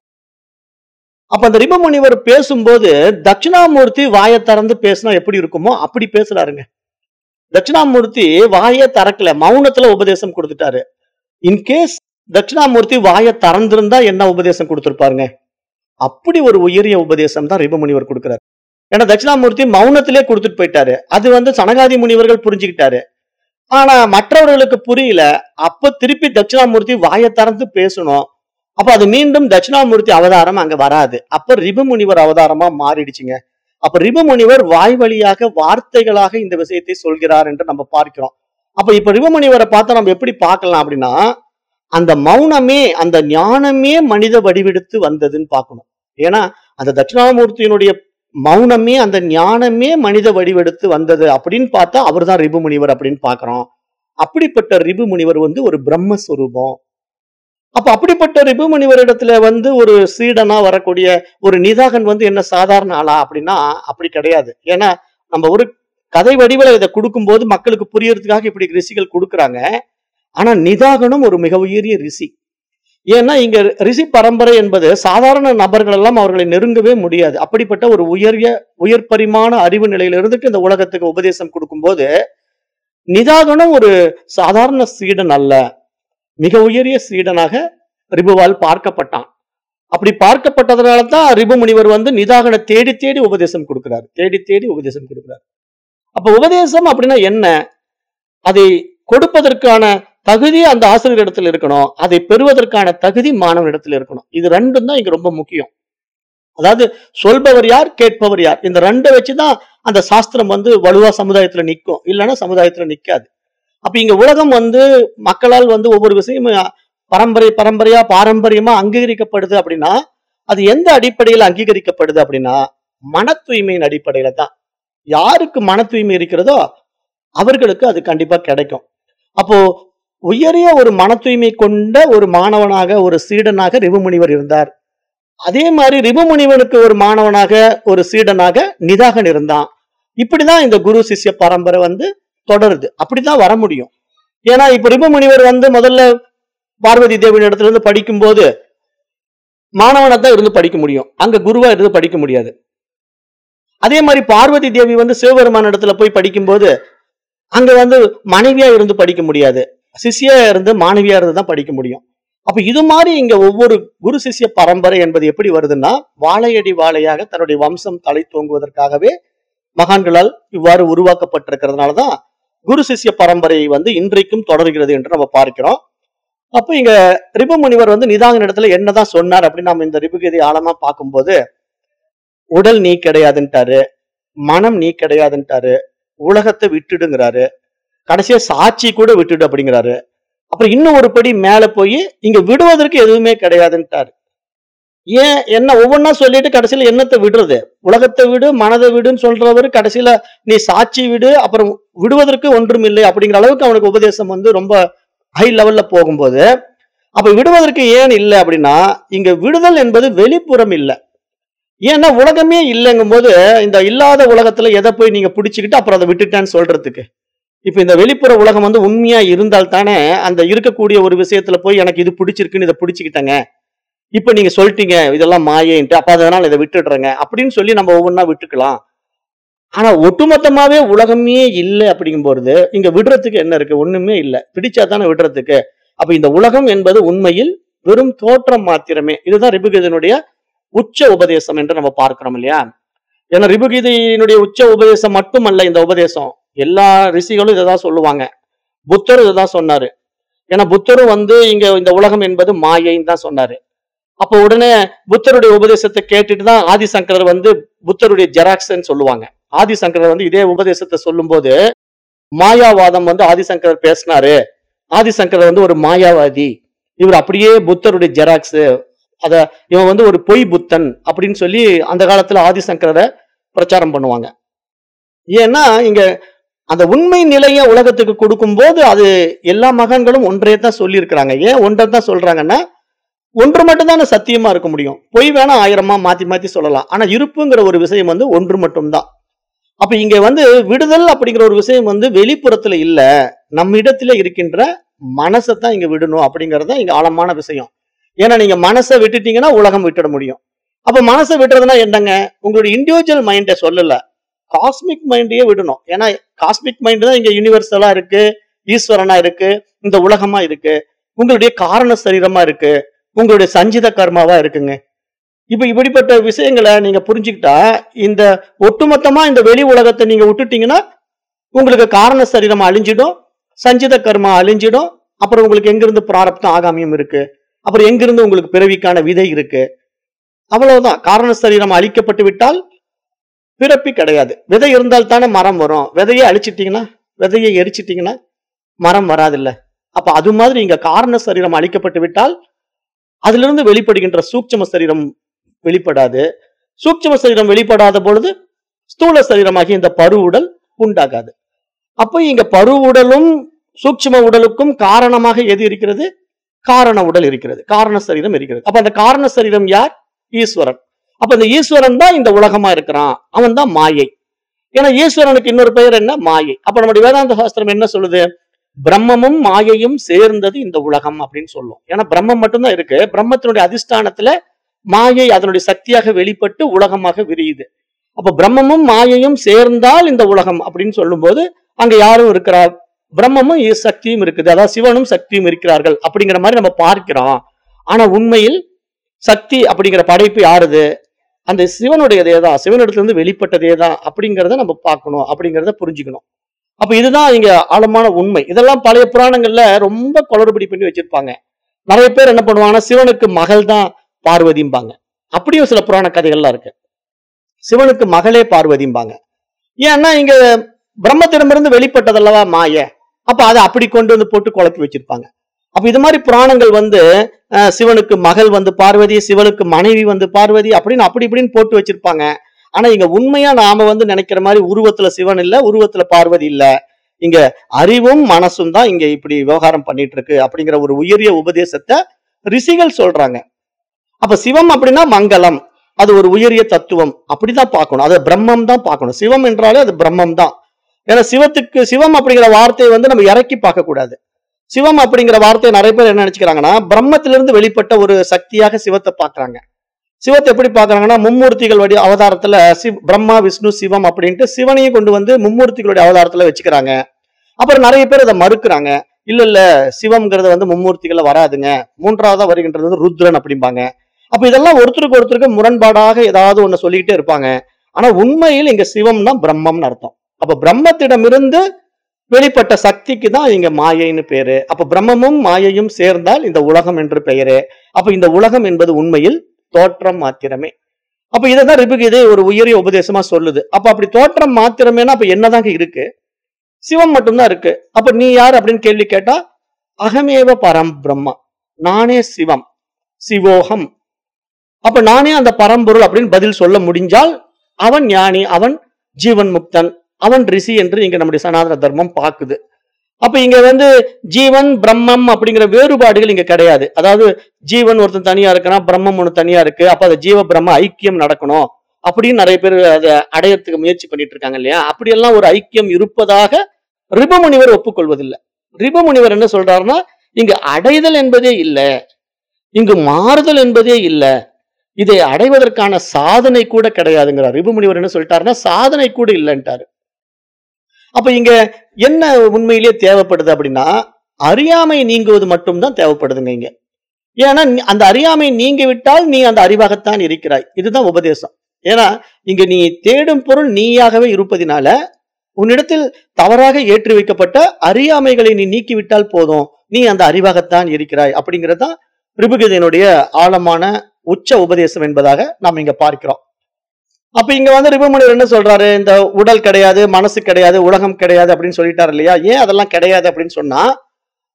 அப்ப அந்த ரிபுமுனிவர் பேசும்போது தட்சிணாமூர்த்தி வாயை திறந்து பேசினா எப்படி இருக்குமோ அப்படி பேசுறாருங்க தட்சிணாமூர்த்தி வாயை திறக்கல மௌனத்துல உபதேசம் கொடுத்துட்டாரு இன்கேஸ் தட்சிணாமூர்த்தி வாயை திறந்திருந்தா என்ன உபதேசம் கொடுத்திருப்பாருங்க அப்படி ஒரு உயரிய உபதேசம் தான் ரிபுமுனிவர் கொடுக்கிறார் ஏன்னா தட்சிணாமூர்த்தி மௌனத்திலே கொடுத்துட்டு போயிட்டாரு அது வந்து சனகாதி முனிவர்கள் புரிஞ்சுக்கிட்டாரு ஆனா மற்றவர்களுக்கு புரியல அப்ப திருப்பி தட்சிணாமூர்த்தி வாயை திறந்து பேசணும் அப்ப அது மீண்டும் தட்சிணாமூர்த்தி அவதாரம் அங்க வராது அப்ப ரிபு முனிவர் அவதாரமா மாறிடுச்சுங்க அப்ப ரிபு முனிவர் வாய் வழியாக வார்த்தைகளாக இந்த விஷயத்தை சொல்கிறார் என்று நம்ம பார்க்கிறோம் அப்ப இப்ப ரிபு முனிவரை பார்த்தா நம்ம எப்படி பார்க்கலாம் அப்படின்னா அந்த மௌனமே அந்த ஞானமே மனித வடிவெடுத்து வந்ததுன்னு பார்க்கணும் ஏன்னா அந்த தட்சிணாமூர்த்தியினுடைய மௌனமே அந்த ஞானமே மனித வடிவெடுத்து வந்தது அப்படின்னு பார்த்தா அவர்தான் ரிபு முனிவர் அப்படின்னு பார்க்கிறோம் அப்படிப்பட்ட ரிபு முனிவர் வந்து ஒரு பிரம்மஸ்வரூபம் அப்ப அப்படிப்பட்ட ரிபு முனிவரிடத்துல வந்து ஒரு சீடனா வரக்கூடிய ஒரு நிதாகன் வந்து என்ன சாதாரண ஆளா அப்படின்னா அப்படி கிடையாது ஏன்னா நம்ம ஒரு கதை வடிவில் இதை கொடுக்கும்போது மக்களுக்கு புரியறதுக்காக இப்படி ரிஷிகள் கொடுக்குறாங்க ஆனா நிதாகனும் ஒரு மிக உயரிய ரிஷி ஏன்னா இங்க ரிஷி பரம்பரை என்பது சாதாரண நபர்கள் எல்லாம் அவர்களை நெருங்கவே முடியாது அப்படிப்பட்ட ஒரு உயரிய உயர் பரிமாண அறிவு நிலையில இருந்துட்டு இந்த உலகத்துக்கு உபதேசம் கொடுக்கும்போது நிதாகனும் ஒரு சாதாரண சீடன் அல்ல மிக உயரிய சீடனாக ரிபுவால் பார்க்கப்பட்டான் அப்படி பார்க்கப்பட்டதுனால தான் ரிபு முனிவர் வந்து நிதாகனை தேடி தேடி உபதேசம் கொடுக்கிறார் தேடி தேடி உபதேசம் கொடுக்கிறார் அப்ப உபதேசம் அப்படின்னா என்ன அதை கொடுப்பதற்கான தகுதி அந்த ஆசிரியர் இடத்துல இருக்கணும் அதை பெறுவதற்கான தகுதி மாணவன் இடத்துல இருக்கணும் இது ரெண்டும் தான் இங்க ரொம்ப முக்கியம் அதாவது சொல்பவர் யார் கேட்பவர் யார் இந்த ரெண்டை வச்சுதான் அந்த சாஸ்திரம் வந்து வலுவா சமுதாயத்துல நிற்கும் இல்லைன்னா சமுதாயத்துல நிக்காது அப்ப இங்க உலகம் வந்து மக்களால் வந்து ஒவ்வொரு விஷயமும் பரம்பரை பரம்பரையா பாரம்பரியமா அங்கீகரிக்கப்படுது அப்படின்னா அது எந்த அடிப்படையில் அங்கீகரிக்கப்படுது அப்படின்னா மன தூய்மையின் அடிப்படையில தான் யாருக்கு மன தூய்மை இருக்கிறதோ அவர்களுக்கு அது கண்டிப்பா கிடைக்கும் அப்போ உயரிய ஒரு மன தூய்மை கொண்ட ஒரு மாணவனாக ஒரு சீடனாக ரிபுமுனிவர் இருந்தார் அதே மாதிரி ரிபுமுனிவனுக்கு ஒரு மாணவனாக ஒரு சீடனாக நிதாகன் இருந்தான் இப்படிதான் இந்த குரு சிஷ்ய பரம்பரை வந்து தொடருது அப்படிதான் வர முடியும் ஏன்னா இப்ப ரிபுமுனிவர் வந்து முதல்ல பார்வதி தேவியின் இடத்துல இருந்து படிக்கும்போது மாணவனை தான் இருந்து படிக்க முடியும் அங்க குருவா இருந்து படிக்க முடியாது அதே மாதிரி பார்வதி தேவி வந்து சிவபெருமான இடத்துல போய் படிக்கும்போது அங்க வந்து மனைவியா இருந்து படிக்க முடியாது சிஷ்யா இருந்து மாணவியா இருந்து தான் படிக்க முடியும் அப்ப இது மாதிரி இங்க ஒவ்வொரு குரு சிஷ்ய பரம்பரை என்பது எப்படி வருதுன்னா வாழையடி வாழையாக தன்னுடைய வம்சம் தலை தோங்குவதற்காகவே மகான்களால் இவ்வாறு உருவாக்கப்பட்டிருக்கிறதுனாலதான் குரு சிஷ்ய பரம்பரை வந்து இன்றைக்கும் தொடர்கிறது என்று நம்ம பார்க்கிறோம் அப்போ இங்க ரிபு முனிவர் வந்து நிதான இடத்துல என்னதான் சொன்னார் அப்படின்னு நம்ம இந்த ரிபுகீதை ஆழமா பார்க்கும்போது உடல் நீ கிடையாதுன்ட்டாரு மனம் நீ கிடையாதுன்ட்டாரு உலகத்தை விட்டுடுங்கிறாரு கடைசியா சாட்சி கூட விட்டுடு அப்படிங்கிறாரு அப்புறம் இன்னும் ஒரு படி மேல போய் இங்க விடுவதற்கு எதுவுமே கிடையாதுன்ட்டாரு ஏன் என்ன ஒவ்வொன்னா சொல்லிட்டு கடைசியில என்னத்தை விடுறது உலகத்தை விடு மனதை விடுன்னு சொல்றவர் கடைசியில நீ சாட்சி விடு அப்புறம் விடுவதற்கு ஒன்றும் இல்லை அப்படிங்கிற அளவுக்கு அவனுக்கு உபதேசம் வந்து ரொம்ப ஹை லெவல்ல போகும்போது அப்ப விடுவதற்கு ஏன் இல்லை அப்படின்னா இங்க விடுதல் என்பது வெளிப்புறம் இல்லை ஏன்னா உலகமே இல்லைங்கும் போது இந்த இல்லாத உலகத்துல எதை போய் நீங்க பிடிச்சிக்கிட்டு அப்புறம் அதை விட்டுட்டேன்னு சொல்றதுக்கு இப்ப இந்த வெளிப்புற உலகம் வந்து உண்மையா இருந்தால் தானே அந்த இருக்கக்கூடிய ஒரு விஷயத்துல போய் எனக்கு இது பிடிச்சிருக்குன்னு இதை பிடிச்சிக்கிட்டேங்க இப்ப நீங்க சொல்லிட்டீங்க இதெல்லாம் மாயேன்ட்டு அப்ப அதனால இதை விட்டுடுறேங்க அப்படின்னு சொல்லி நம்ம ஒவ்வொன்றா விட்டுக்கலாம் ஆனா ஒட்டுமொத்தமாவே உலகமே இல்லை அப்படிங்கும்போது இங்க விடுறதுக்கு என்ன இருக்கு ஒண்ணுமே இல்லை பிடிச்சா தானே விடுறதுக்கு அப்ப இந்த உலகம் என்பது உண்மையில் வெறும் தோற்றம் மாத்திரமே இதுதான் ரிபுகீதனுடைய உச்ச உபதேசம் என்று நம்ம பார்க்கிறோம் இல்லையா ஏன்னா ரிபுகீதையினுடைய உச்ச உபதேசம் மட்டுமல்ல இந்த உபதேசம் எல்லா ரிஷிகளும் இதை தான் சொல்லுவாங்க புத்தரும் இதை தான் சொன்னாரு ஏன்னா புத்தரும் வந்து இங்க இந்த உலகம் என்பது மாயைன்னு தான் சொன்னாரு அப்போ உடனே புத்தருடைய உபதேசத்தை கேட்டுட்டு தான் ஆதிசங்கரர் வந்து புத்தருடைய ஜெராக்ஸ்ன்னு சொல்லுவாங்க ஆதிசங்கரர் வந்து இதே உபதேசத்தை சொல்லும்போது மாயாவாதம் வந்து ஆதிசங்கரர் பேசினாரு ஆதிசங்கரர் வந்து ஒரு மாயாவாதி இவர் அப்படியே புத்தருடைய ஜெராக்ஸ் அத இவன் வந்து ஒரு பொய் புத்தன் அப்படின்னு சொல்லி அந்த காலத்துல ஆதிசங்கரரை பிரச்சாரம் பண்ணுவாங்க ஏன்னா இங்க அந்த உண்மை நிலையை உலகத்துக்கு கொடுக்கும்போது அது எல்லா மகான்களும் ஒன்றே தான் சொல்லியிருக்கிறாங்க ஏன் ஒன்றை தான் சொல்றாங்கன்னா ஒன்று மட்டும்தானே சத்தியமா இருக்க முடியும் பொய் வேணா ஆயிரமா மாத்தி மாத்தி சொல்லலாம் ஆனா இருப்புங்கிற ஒரு விஷயம் வந்து ஒன்று மட்டும்தான் அப்ப இங்க வந்து விடுதல் அப்படிங்கிற ஒரு விஷயம் வந்து வெளிப்புறத்துல இல்ல நம்ம இடத்துல இருக்கின்ற மனசை தான் இங்க விடணும் அப்படிங்கறது தான் இங்க ஆழமான விஷயம் ஏன்னா நீங்க மனசை விட்டுட்டீங்கன்னா உலகம் விட்டுட முடியும் அப்ப மனசை விட்டுறதுன்னா என்னங்க உங்களுடைய இண்டிவிஜுவல் மைண்டை சொல்லல காஸ்மிக் மைண்டையே விடணும் ஏன்னா காஸ்மிக் மைண்ட் தான் இங்க யூனிவர்சலா இருக்கு ஈஸ்வரனா இருக்கு இந்த உலகமா இருக்கு உங்களுடைய காரண சரீரமா இருக்கு உங்களுடைய சஞ்சித கர்மாவா இருக்குங்க இப்ப இப்படிப்பட்ட விஷயங்களை நீங்க புரிஞ்சுக்கிட்டா இந்த ஒட்டுமொத்தமா இந்த வெளி உலகத்தை நீங்க விட்டுட்டீங்கன்னா உங்களுக்கு காரண சரீரம் அழிஞ்சிடும் சஞ்சித கர்மா அழிஞ்சிடும் அப்புறம் உங்களுக்கு எங்கிருந்து பிராரப்தம் ஆகாமியம் இருக்கு அப்புறம் எங்கிருந்து உங்களுக்கு பிறவிக்கான விதை இருக்கு அவ்வளவுதான் காரண சரீரம் அழிக்கப்பட்டு விட்டால் பிறப்பி கிடையாது விதை இருந்தால் தானே மரம் வரும் விதையை அழிச்சிட்டீங்கன்னா விதையை எரிச்சிட்டீங்கன்னா மரம் வராதில்ல அப்ப அது மாதிரி இங்க காரண சரீரம் அழிக்கப்பட்டு விட்டால் அதிலிருந்து வெளிப்படுகின்ற சூட்சம சரீரம் வெளிப்படாது சூட்சம சரீரம் வெளிப்படாத பொழுது ஸ்தூல சரீரமாகிய இந்த பரு உடல் உண்டாகாது அப்போ இங்க பரு உடலும் சூட்சும உடலுக்கும் காரணமாக எது இருக்கிறது காரண உடல் இருக்கிறது காரண சரீரம் இருக்கிறது அப்ப அந்த காரண சரீரம் யார் ஈஸ்வரன் அப்ப இந்த ஈஸ்வரன் தான் இந்த உலகமா இருக்கிறான் அவன் தான் மாயை ஏன்னா ஈஸ்வரனுக்கு இன்னொரு பெயர் என்ன மாயை அப்ப நம்முடைய வேதாந்த சாஸ்திரம் என்ன சொல்லுது பிரம்மமும் மாயையும் சேர்ந்தது இந்த உலகம் அப்படின்னு சொல்லும் ஏன்னா பிரம்மம் மட்டும்தான் இருக்கு பிரம்மத்தினுடைய அதிஷ்டானத்துல மாயை அதனுடைய சக்தியாக வெளிப்பட்டு உலகமாக விரியுது அப்ப பிரம்மமும் மாயையும் சேர்ந்தால் இந்த உலகம் அப்படின்னு சொல்லும்போது அங்க யாரும் இருக்கிறா பிரம்மமும் இ- சக்தியும் இருக்குது அதாவது சிவனும் சக்தியும் இருக்கிறார்கள் அப்படிங்கிற மாதிரி நம்ம பார்க்கிறோம் ஆனா உண்மையில் சக்தி அப்படிங்கிற படைப்பு யாருது அந்த சிவனுடையதே தான் சிவனிடத்துல இருந்து வெளிப்பட்டதே தான் அப்படிங்கிறத நம்ம பார்க்கணும் அப்படிங்கிறத புரிஞ்சுக்கணும் அப்ப இதுதான் இங்க ஆழமான உண்மை இதெல்லாம் பழைய புராணங்கள்ல ரொம்ப குளறுபடி பண்ணி வச்சிருப்பாங்க நிறைய பேர் என்ன பண்ணுவாங்கன்னா சிவனுக்கு மகள் தான் பார்வதிம்பாங்க அப்படியும் சில புராண கதைகள்லாம் இருக்கு சிவனுக்கு மகளே பார்வதிம்பாங்க ஏன்னா இங்க பிரம்மத்திடமிருந்து வெளிப்பட்டதல்லவா மாய அப்ப அதை அப்படி கொண்டு வந்து போட்டு குழப்பி வச்சிருப்பாங்க அப்ப இது மாதிரி புராணங்கள் வந்து அஹ், சிவனுக்கு மகள் வந்து பார்வதி சிவனுக்கு மனைவி வந்து பார்வதி அப்படின்னு அப்படி இப்படின்னு போட்டு வச்சிருப்பாங்க ஆனா இங்க உண்மையா நாம வந்து நினைக்கிற மாதிரி உருவத்துல சிவன் இல்ல உருவத்துல பார்வதி இல்ல இங்க அறிவும் மனசும் தான் இங்க இப்படி விவகாரம் பண்ணிட்டு இருக்கு அப்படிங்கிற ஒரு உயரிய உபதேசத்தை ரிஷிகள் சொல்றாங்க அப்ப சிவம் அப்படின்னா மங்களம் அது ஒரு உயரிய தத்துவம் அப்படிதான் பார்க்கணும் அது பிரம்மம் தான் பார்க்கணும் சிவம் என்றாலே அது பிரம்மம் தான் ஏன்னா சிவத்துக்கு சிவம் அப்படிங்கிற வார்த்தையை வந்து நம்ம இறக்கி பார்க்க கூடாது சிவம் அப்படிங்கிற வார்த்தையை நிறைய பேர் என்ன நினைச்சுக்கிறாங்கன்னா பிரம்மத்திலிருந்து வெளிப்பட்ட ஒரு சக்தியாக சிவத்தை பார்க்கறாங்க சிவத்தை எப்படி பார்க்கறாங்கன்னா மும்மூர்த்திகள் வடி அவதாரத்துல சிவ் பிரம்மா விஷ்ணு சிவம் அப்படின்ட்டு சிவனையும் கொண்டு வந்து மும்மூர்த்திகளுடைய அவதாரத்துல வச்சுக்கிறாங்க அப்புறம் நிறைய பேர் அதை மறுக்கிறாங்க இல்ல இல்ல சிவம்ங்கிறது வந்து மும்மூர்த்திகள்ல வராதுங்க மூன்றாவதா வருகின்றது வந்து ருத்ரன் அப்படிம்பாங்க அப்ப இதெல்லாம் ஒருத்தருக்கு ஒருத்தருக்கு முரண்பாடாக ஏதாவது ஒண்ணு சொல்லிக்கிட்டே இருப்பாங்க ஆனா உண்மையில் இங்க சிவம்னா பிரம்மம்னு அர்த்தம் அப்ப பிரம்மத்திடமிருந்து வெளிப்பட்ட சக்திக்கு தான் இங்க மாயைன்னு பேரு அப்ப பிரம்மமும் மாயையும் சேர்ந்தால் இந்த உலகம் என்று பெயரு அப்ப இந்த உலகம் என்பது உண்மையில் தோற்றம் மாத்திரமே அப்ப இதைதான் ரிபுகீதை ஒரு உயரிய உபதேசமா சொல்லுது அப்ப அப்படி தோற்றம் மாத்திரமேனா அப்ப என்னதாங்க இருக்கு சிவம் மட்டும்தான் இருக்கு அப்ப நீ யார் அப்படின்னு கேள்வி கேட்டா அகமேவ பரம் பிரம்மா நானே சிவம் சிவோகம் அப்ப நானே அந்த பரம்பொருள் அப்படின்னு பதில் சொல்ல முடிஞ்சால் அவன் ஞானி அவன் ஜீவன் முக்தன் அவன் ரிஷி என்று இங்க நம்முடைய சனாதன தர்மம் பாக்குது அப்ப இங்க வந்து ஜீவன் பிரம்மம் அப்படிங்கிற வேறுபாடுகள் இங்க கிடையாது அதாவது ஜீவன் ஒருத்தன் தனியா இருக்கிறான் பிரம்மம் ஒண்ணு தனியா இருக்கு அப்ப அது ஜீவ பிரம்ம ஐக்கியம் நடக்கணும் அப்படின்னு நிறைய பேர் அதை அடையறதுக்கு முயற்சி பண்ணிட்டு இருக்காங்க இல்லையா அப்படியெல்லாம் ஒரு ஐக்கியம் இருப்பதாக ரிபமுனிவர் ஒப்புக்கொள்வதில்லை ரிபமுனிவர் என்ன சொல்றாருன்னா இங்கு அடைதல் என்பதே இல்லை இங்கு மாறுதல் என்பதே இல்லை இதை அடைவதற்கான சாதனை கூட கிடையாதுங்கிறார் ரிபுமுனிவர் என்ன சொல்லிட்டாருன்னா சாதனை கூட இல்லைன்ட்டாரு அப்ப இங்க என்ன உண்மையிலேயே தேவைப்படுது அப்படின்னா அறியாமை நீங்குவது மட்டும்தான் தேவைப்படுதுங்க இங்க ஏன்னா நீ- அந்த அறியாமை நீங்கி விட்டால் நீ அந்த அறிவாகத்தான் இருக்கிறாய் இதுதான் உபதேசம் ஏன்னா இங்க நீ தேடும் பொருள் நீயாகவே இருப்பதினால உன்னிடத்தில் தவறாக ஏற்றி வைக்கப்பட்ட அறியாமைகளை நீ நீக்கிவிட்டால் போதும் நீ அந்த அறிவாகத்தான் இருக்கிறாய் அப்படிங்கிறது தான் ரிபுகதையினுடைய ஆழமான உச்ச உபதேசம் என்பதாக நாம் இங்க பார்க்கிறோம் அப்ப இங்க வந்து ரிபுமணிவர் என்ன சொல்றாரு இந்த உடல் கிடையாது மனசு கிடையாது உலகம் கிடையாது அப்படின்னு சொல்லிட்டாரு இல்லையா ஏன் அதெல்லாம் கிடையாது அப்படின்னு சொன்னா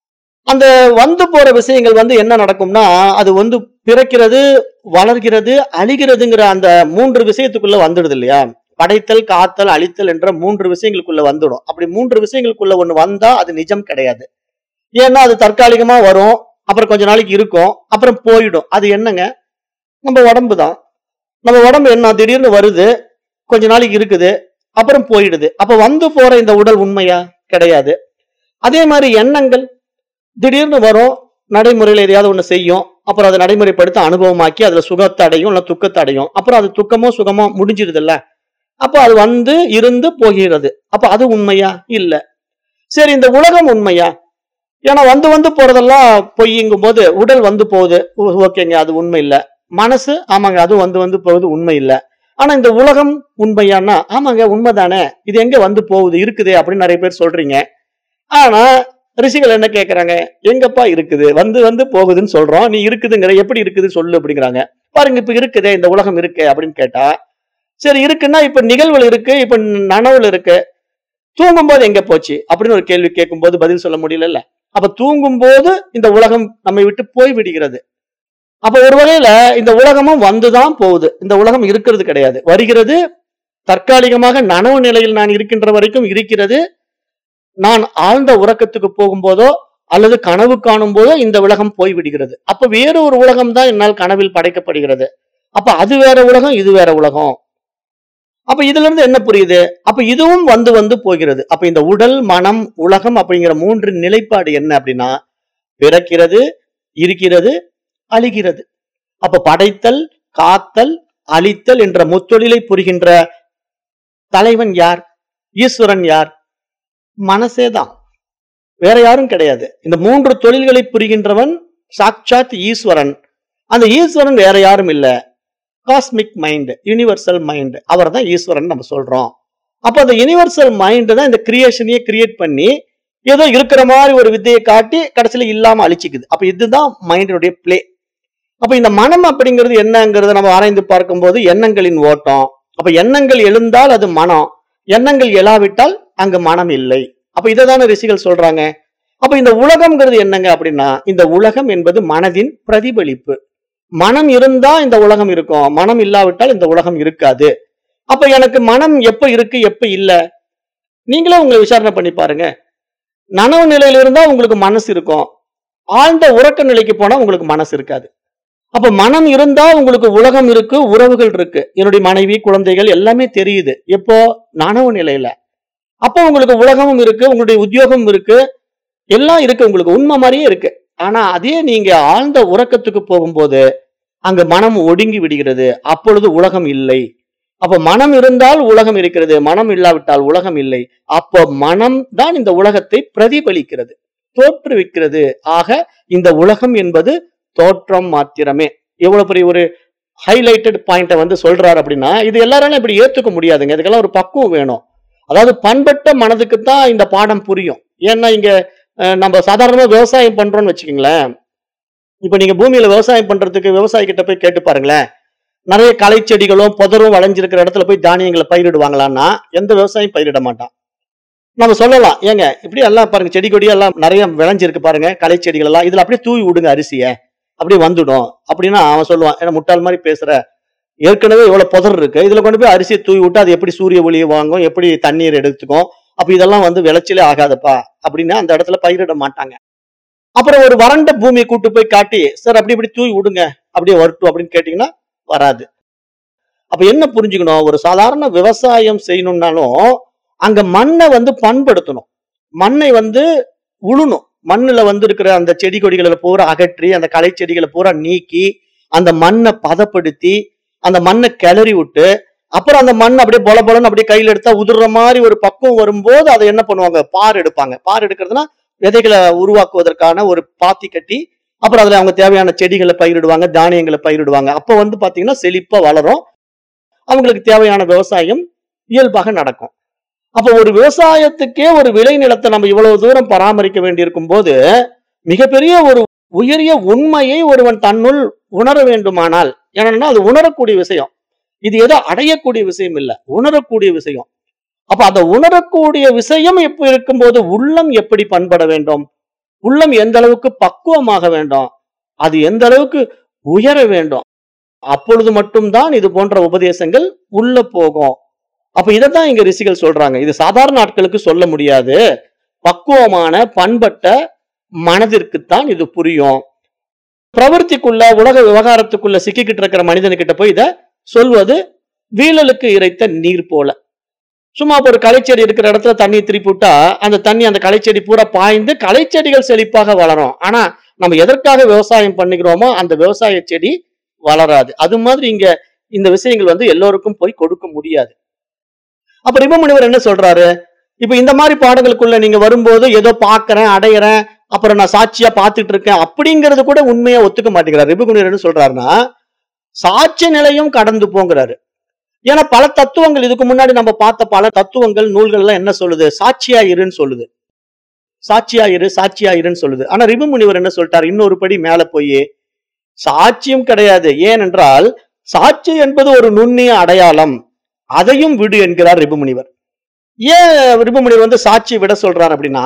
அந்த வந்து போற விஷயங்கள் வந்து என்ன நடக்கும்னா அது வந்து பிறக்கிறது வளர்கிறது அழிகிறதுங்கிற அந்த மூன்று விஷயத்துக்குள்ள வந்துடுது இல்லையா படைத்தல் காத்தல் அழித்தல் என்ற மூன்று விஷயங்களுக்குள்ள வந்துடும் அப்படி மூன்று விஷயங்களுக்குள்ள ஒண்ணு வந்தா அது நிஜம் கிடையாது ஏன்னா அது தற்காலிகமா வரும் அப்புறம் கொஞ்ச நாளைக்கு இருக்கும் அப்புறம் போயிடும் அது என்னங்க நம்ம உடம்பு தான் நம்ம உடம்பு என்ன திடீர்னு வருது கொஞ்ச நாளைக்கு இருக்குது அப்புறம் போயிடுது அப்ப வந்து போற இந்த உடல் உண்மையா கிடையாது அதே மாதிரி எண்ணங்கள் திடீர்னு வரும் நடைமுறையில் எதையாவது ஒண்ணு செய்யும் அப்புறம் அதை நடைமுறைப்படுத்த அனுபவமாக்கி அதுல சுகத்தை அடையும் இல்ல துக்கத்தை அடையும் அப்புறம் அது துக்கமோ சுகமோ முடிஞ்சிருது இல்ல அப்போ அது வந்து இருந்து போகிறது அப்ப அது உண்மையா இல்ல சரி இந்த உலகம் உண்மையா ஏன்னா வந்து வந்து போறதெல்லாம் பொய்யுங்கும் போது உடல் வந்து போகுது ஓ- ஓகேங்க அது உண்மை இல்ல மனசு ஆமாங்க அது வந்து வந்து போகுது உண்மை இல்ல ஆனா இந்த உலகம் உண்மையானா ஆமாங்க உண்மைதானே இது எங்க வந்து போகுது இருக்குதே அப்படின்னு நிறைய பேர் சொல்றீங்க ஆனா ரிஷிகள் என்ன கேக்குறாங்க எங்கப்பா இருக்குது வந்து வந்து போகுதுன்னு சொல்றோம் நீ இருக்குதுங்கிற எப்படி இருக்குது சொல்லு அப்படிங்கிறாங்க பாருங்க இப்ப இருக்குதே இந்த உலகம் இருக்கு அப்படின்னு கேட்டா சரி இருக்குன்னா இப்ப நிகழ்வுகள் இருக்கு இப்ப நனவுல இருக்கு தூங்கும்போது எங்க போச்சு அப்படின்னு ஒரு கேள்வி கேட்கும்போது பதில் சொல்ல முடியலல்ல அப்ப தூங்கும்போது இந்த உலகம் நம்மை விட்டு போய் விடுகிறது அப்ப ஒரு வகையில இந்த உலகமும் வந்துதான் போகுது இந்த உலகம் இருக்கிறது கிடையாது வருகிறது தற்காலிகமாக நனவு நிலையில் நான் இருக்கின்ற வரைக்கும் இருக்கிறது நான் ஆழ்ந்த உறக்கத்துக்கு போகும்போதோ அல்லது கனவு காணும் போதோ இந்த உலகம் போய் விடுகிறது அப்ப வேறு ஒரு உலகம் தான் என்னால் கனவில் படைக்கப்படுகிறது அப்ப அது வேற உலகம் இது வேற உலகம் அப்ப இதுல இருந்து என்ன புரியுது அப்ப இதுவும் வந்து வந்து போகிறது அப்ப இந்த உடல் மனம் உலகம் அப்படிங்கிற மூன்று நிலைப்பாடு என்ன அப்படின்னா பிறக்கிறது இருக்கிறது அழிகிறது அப்ப படைத்தல் காத்தல் அழித்தல் என்ற முத்தொழிலை புரிகின்ற தலைவன் யார் ஈஸ்வரன் யார் மனசே தான் வேற யாரும் கிடையாது இந்த மூன்று தொழில்களை புரிகின்றவன் சாட்சாத் ஈஸ்வரன் அந்த ஈஸ்வரன் வேற யாரும் இல்ல காஸ்மிக் மைண்ட் யுனிவர்சல் மைண்ட் அவர் தான் ஈஸ்வரன் நம்ம சொல்றோம் அப்ப அந்த யுனிவர்சல் மைண்ட் தான் இந்த கிரியேஷனையே கிரியேட் பண்ணி ஏதோ இருக்கிற மாதிரி ஒரு வித்தையை காட்டி கடைசியில இல்லாம அழிச்சுக்குது அப்ப இதுதான் மைண்டினுடைய பிளே அப்ப இந்த மனம் அப்படிங்கிறது என்னங்கிறத நம்ம ஆராய்ந்து பார்க்கும்போது எண்ணங்களின் ஓட்டம் அப்ப எண்ணங்கள் எழுந்தால் அது மனம் எண்ணங்கள் எழாவிட்டால் அங்கு மனம் இல்லை அப்ப இதை தானே ரிஷிகள் சொல்றாங்க அப்ப இந்த உலகம்ங்கிறது என்னங்க அப்படின்னா இந்த உலகம் என்பது மனதின் பிரதிபலிப்பு மனம் இருந்தா இந்த உலகம் இருக்கும் மனம் இல்லாவிட்டால் இந்த உலகம் இருக்காது அப்ப எனக்கு மனம் எப்ப இருக்கு எப்ப இல்ல நீங்களே உங்களை விசாரணை பண்ணி பாருங்க நனவு நிலையில இருந்தா உங்களுக்கு மனசு இருக்கும் ஆழ்ந்த உறக்க நிலைக்கு போனா உங்களுக்கு மனசு இருக்காது அப்ப மனம் இருந்தா உங்களுக்கு உலகம் இருக்கு உறவுகள் இருக்கு என்னுடைய மனைவி குழந்தைகள் எல்லாமே தெரியுது எப்போ நனவு நிலையில அப்போ உங்களுக்கு உலகமும் இருக்கு உங்களுடைய உத்தியோகம் இருக்கு எல்லாம் இருக்கு உங்களுக்கு உண்மை மாதிரியே இருக்கு ஆனா அதே நீங்க ஆழ்ந்த உறக்கத்துக்கு போகும்போது அங்க மனம் ஒடுங்கி விடுகிறது அப்பொழுது உலகம் இல்லை அப்ப மனம் இருந்தால் உலகம் இருக்கிறது மனம் இல்லாவிட்டால் உலகம் இல்லை அப்போ மனம் தான் இந்த உலகத்தை பிரதிபலிக்கிறது தோற்றுவிக்கிறது ஆக இந்த உலகம் என்பது தோற்றம் மாத்திரமே எவ்வளவு பெரிய ஒரு ஹைலைட்டட் பாயிண்ட வந்து சொல்றாரு அப்படின்னா இது எல்லாராலும் இப்படி ஏத்துக்க முடியாதுங்க இதுக்கெல்லாம் ஒரு பக்குவம் வேணும் அதாவது பண்பட்ட மனதுக்கு தான் இந்த பாடம் புரியும் ஏன்னா இங்க அஹ், நம்ம சாதாரணமா விவசாயம் பண்றோம்னு வச்சுக்கோங்களேன் இப்ப நீங்க பூமியில விவசாயம் பண்றதுக்கு விவசாயி கிட்ட போய் கேட்டு பாருங்களேன் நிறைய களை செடிகளும் புதரும் வளைஞ்சிருக்கிற இடத்துல போய் தானியங்களை பயிரிடுவாங்களான்னா எந்த விவசாயம் பயிரிட மாட்டான் நம்ம சொல்லலாம் ஏங்க இப்படி எல்லாம் பாருங்க செடி கொடி எல்லாம் நிறைய விளைஞ்சிருக்கு பாருங்க களை செடிகள் எல்லாம் இதுல அப்படியே தூவி விடுங்க அரிசியை அப்படியே வந்துடும் அப்படின்னா அவன் சொல்லுவான் ஏன்னா முட்டாள் மாதிரி பேசுற ஏற்கனவே இவ்வளவு புதர் இருக்கு இதுல கொண்டு போய் அரிசியை தூவி விட்டு அது எப்படி சூரிய ஒளியை வாங்கும் எப்படி தண்ணீர் எடுத்துக்கும் அப்ப இதெல்லாம் வந்து விளைச்சலே ஆகாதப்பா அப்படின்னு அந்த இடத்துல பயிரிட மாட்டாங்க அப்புறம் ஒரு வறண்ட பூமியை கூட்டு போய் காட்டி சார் அப்படி இப்படி தூவி விடுங்க அப்படியே வரட்டும் அப்படின்னு கேட்டீங்கன்னா வராது அப்ப என்ன புரிஞ்சுக்கணும் ஒரு சாதாரண விவசாயம் செய்யணும்னாலும் அங்க மண்ணை வந்து பண்படுத்தணும் மண்ணை வந்து உழுணும் மண்ணுல வந்து இருக்கிற அந்த செடி கொடிகளை பூரா அகற்றி அந்த களை செடிகளை பூரா நீக்கி அந்த மண்ணை பதப்படுத்தி அந்த மண்ணை கிளறி விட்டு அப்புறம் அந்த மண் அப்படியே பொல பொலன்னு அப்படியே கையில எடுத்தா உதிர்ற மாதிரி ஒரு பக்குவம் வரும்போது அதை என்ன பண்ணுவாங்க பார் எடுப்பாங்க பார் எடுக்கிறதுனா விதைகளை உருவாக்குவதற்கான ஒரு பாத்தி கட்டி அப்புறம் அதுல அவங்க தேவையான செடிகளை பயிரிடுவாங்க தானியங்களை பயிரிடுவாங்க அப்போ வந்து பாத்தீங்கன்னா செழிப்பா வளரும் அவங்களுக்கு தேவையான விவசாயம் இயல்பாக நடக்கும் அப்ப ஒரு விவசாயத்துக்கே ஒரு விளைநிலத்தை நம்ம இவ்வளவு தூரம் பராமரிக்க வேண்டியிருக்கும் போது மிகப்பெரிய ஒரு உயரிய உண்மையை ஒருவன் தன்னுள் உணர வேண்டுமானால் ஏன்னா அது உணரக்கூடிய விஷயம் இது ஏதோ அடையக்கூடிய விஷயம் இல்ல உணரக்கூடிய விஷயம் அப்ப அந்த உணரக்கூடிய விஷயம் எப்ப இருக்கும்போது உள்ளம் எப்படி பண்பட வேண்டும் உள்ளம் எந்த அளவுக்கு பக்குவமாக வேண்டும் அது எந்த அளவுக்கு உயர வேண்டும் அப்பொழுது மட்டும்தான் இது போன்ற உபதேசங்கள் உள்ள போகும் அப்ப இதைத்தான் இங்க ரிஷிகள் சொல்றாங்க இது சாதாரண ஆட்களுக்கு சொல்ல முடியாது பக்குவமான பண்பட்ட மனதிற்குத்தான் இது புரியும் பிரவൃத்திக்குள்ள உலக விவகாரத்துக்குள்ள சிக்கிக்கிட்டு இருக்கிற மனிதனுக்கிட்ட போய் இத சொல்வது வீழலுக்கு இறைத்த நீர் போல சும்மா இப்ப ஒரு களைச்செடி இருக்கிற இடத்துல தண்ணி திருப்பி விட்டா அந்த தண்ணி அந்த களைச்செடி பூரா பாய்ந்து களைச்செடிகள் செழிப்பாக வளரும் ஆனா நம்ம எதற்காக விவசாயம் பண்ணிக்கிறோமோ அந்த விவசாய செடி வளராது அது மாதிரி இங்க இந்த விஷயங்கள் வந்து எல்லோருக்கும் போய் கொடுக்க முடியாது அப்ப ரிபமுனிவர் என்ன சொல்றாரு இப்ப இந்த மாதிரி பாடங்களுக்குள்ள நீங்க வரும்போது ஏதோ பாக்குறேன் அடையிறேன் அப்புறம் நான் சாட்சியா பார்த்துட்டு இருக்கேன் அப்படிங்கறது கூட உண்மையா ஒத்துக்க மாட்டேங்கிறார் ரிபுகுனியர் என்ன சொல்றாருன்னா சாட்சி நிலையும் கடந்து போங்கிறாரு ஏன்னா பல தத்துவங்கள் இதுக்கு முன்னாடி நம்ம பார்த்த பல தத்துவங்கள் நூல்கள் எல்லாம் என்ன சொல்லுது சாட்சியா இருன்னு சொல்லுது சாட்சியா இரு சாட்சியா இருன்னு சொல்லுது ஆனா ரிபு முனிவர் என்ன சொல்லிட்டார் இன்னொரு படி மேல போய் சாட்சியம் கிடையாது ஏனென்றால் சாட்சி என்பது ஒரு நுண்ணிய அடையாளம் அதையும் விடு என்கிறார் ரிபு முனிவர் ஏன் ரிபு முனிவர் வந்து சாட்சி விட சொல்றார் அப்படின்னா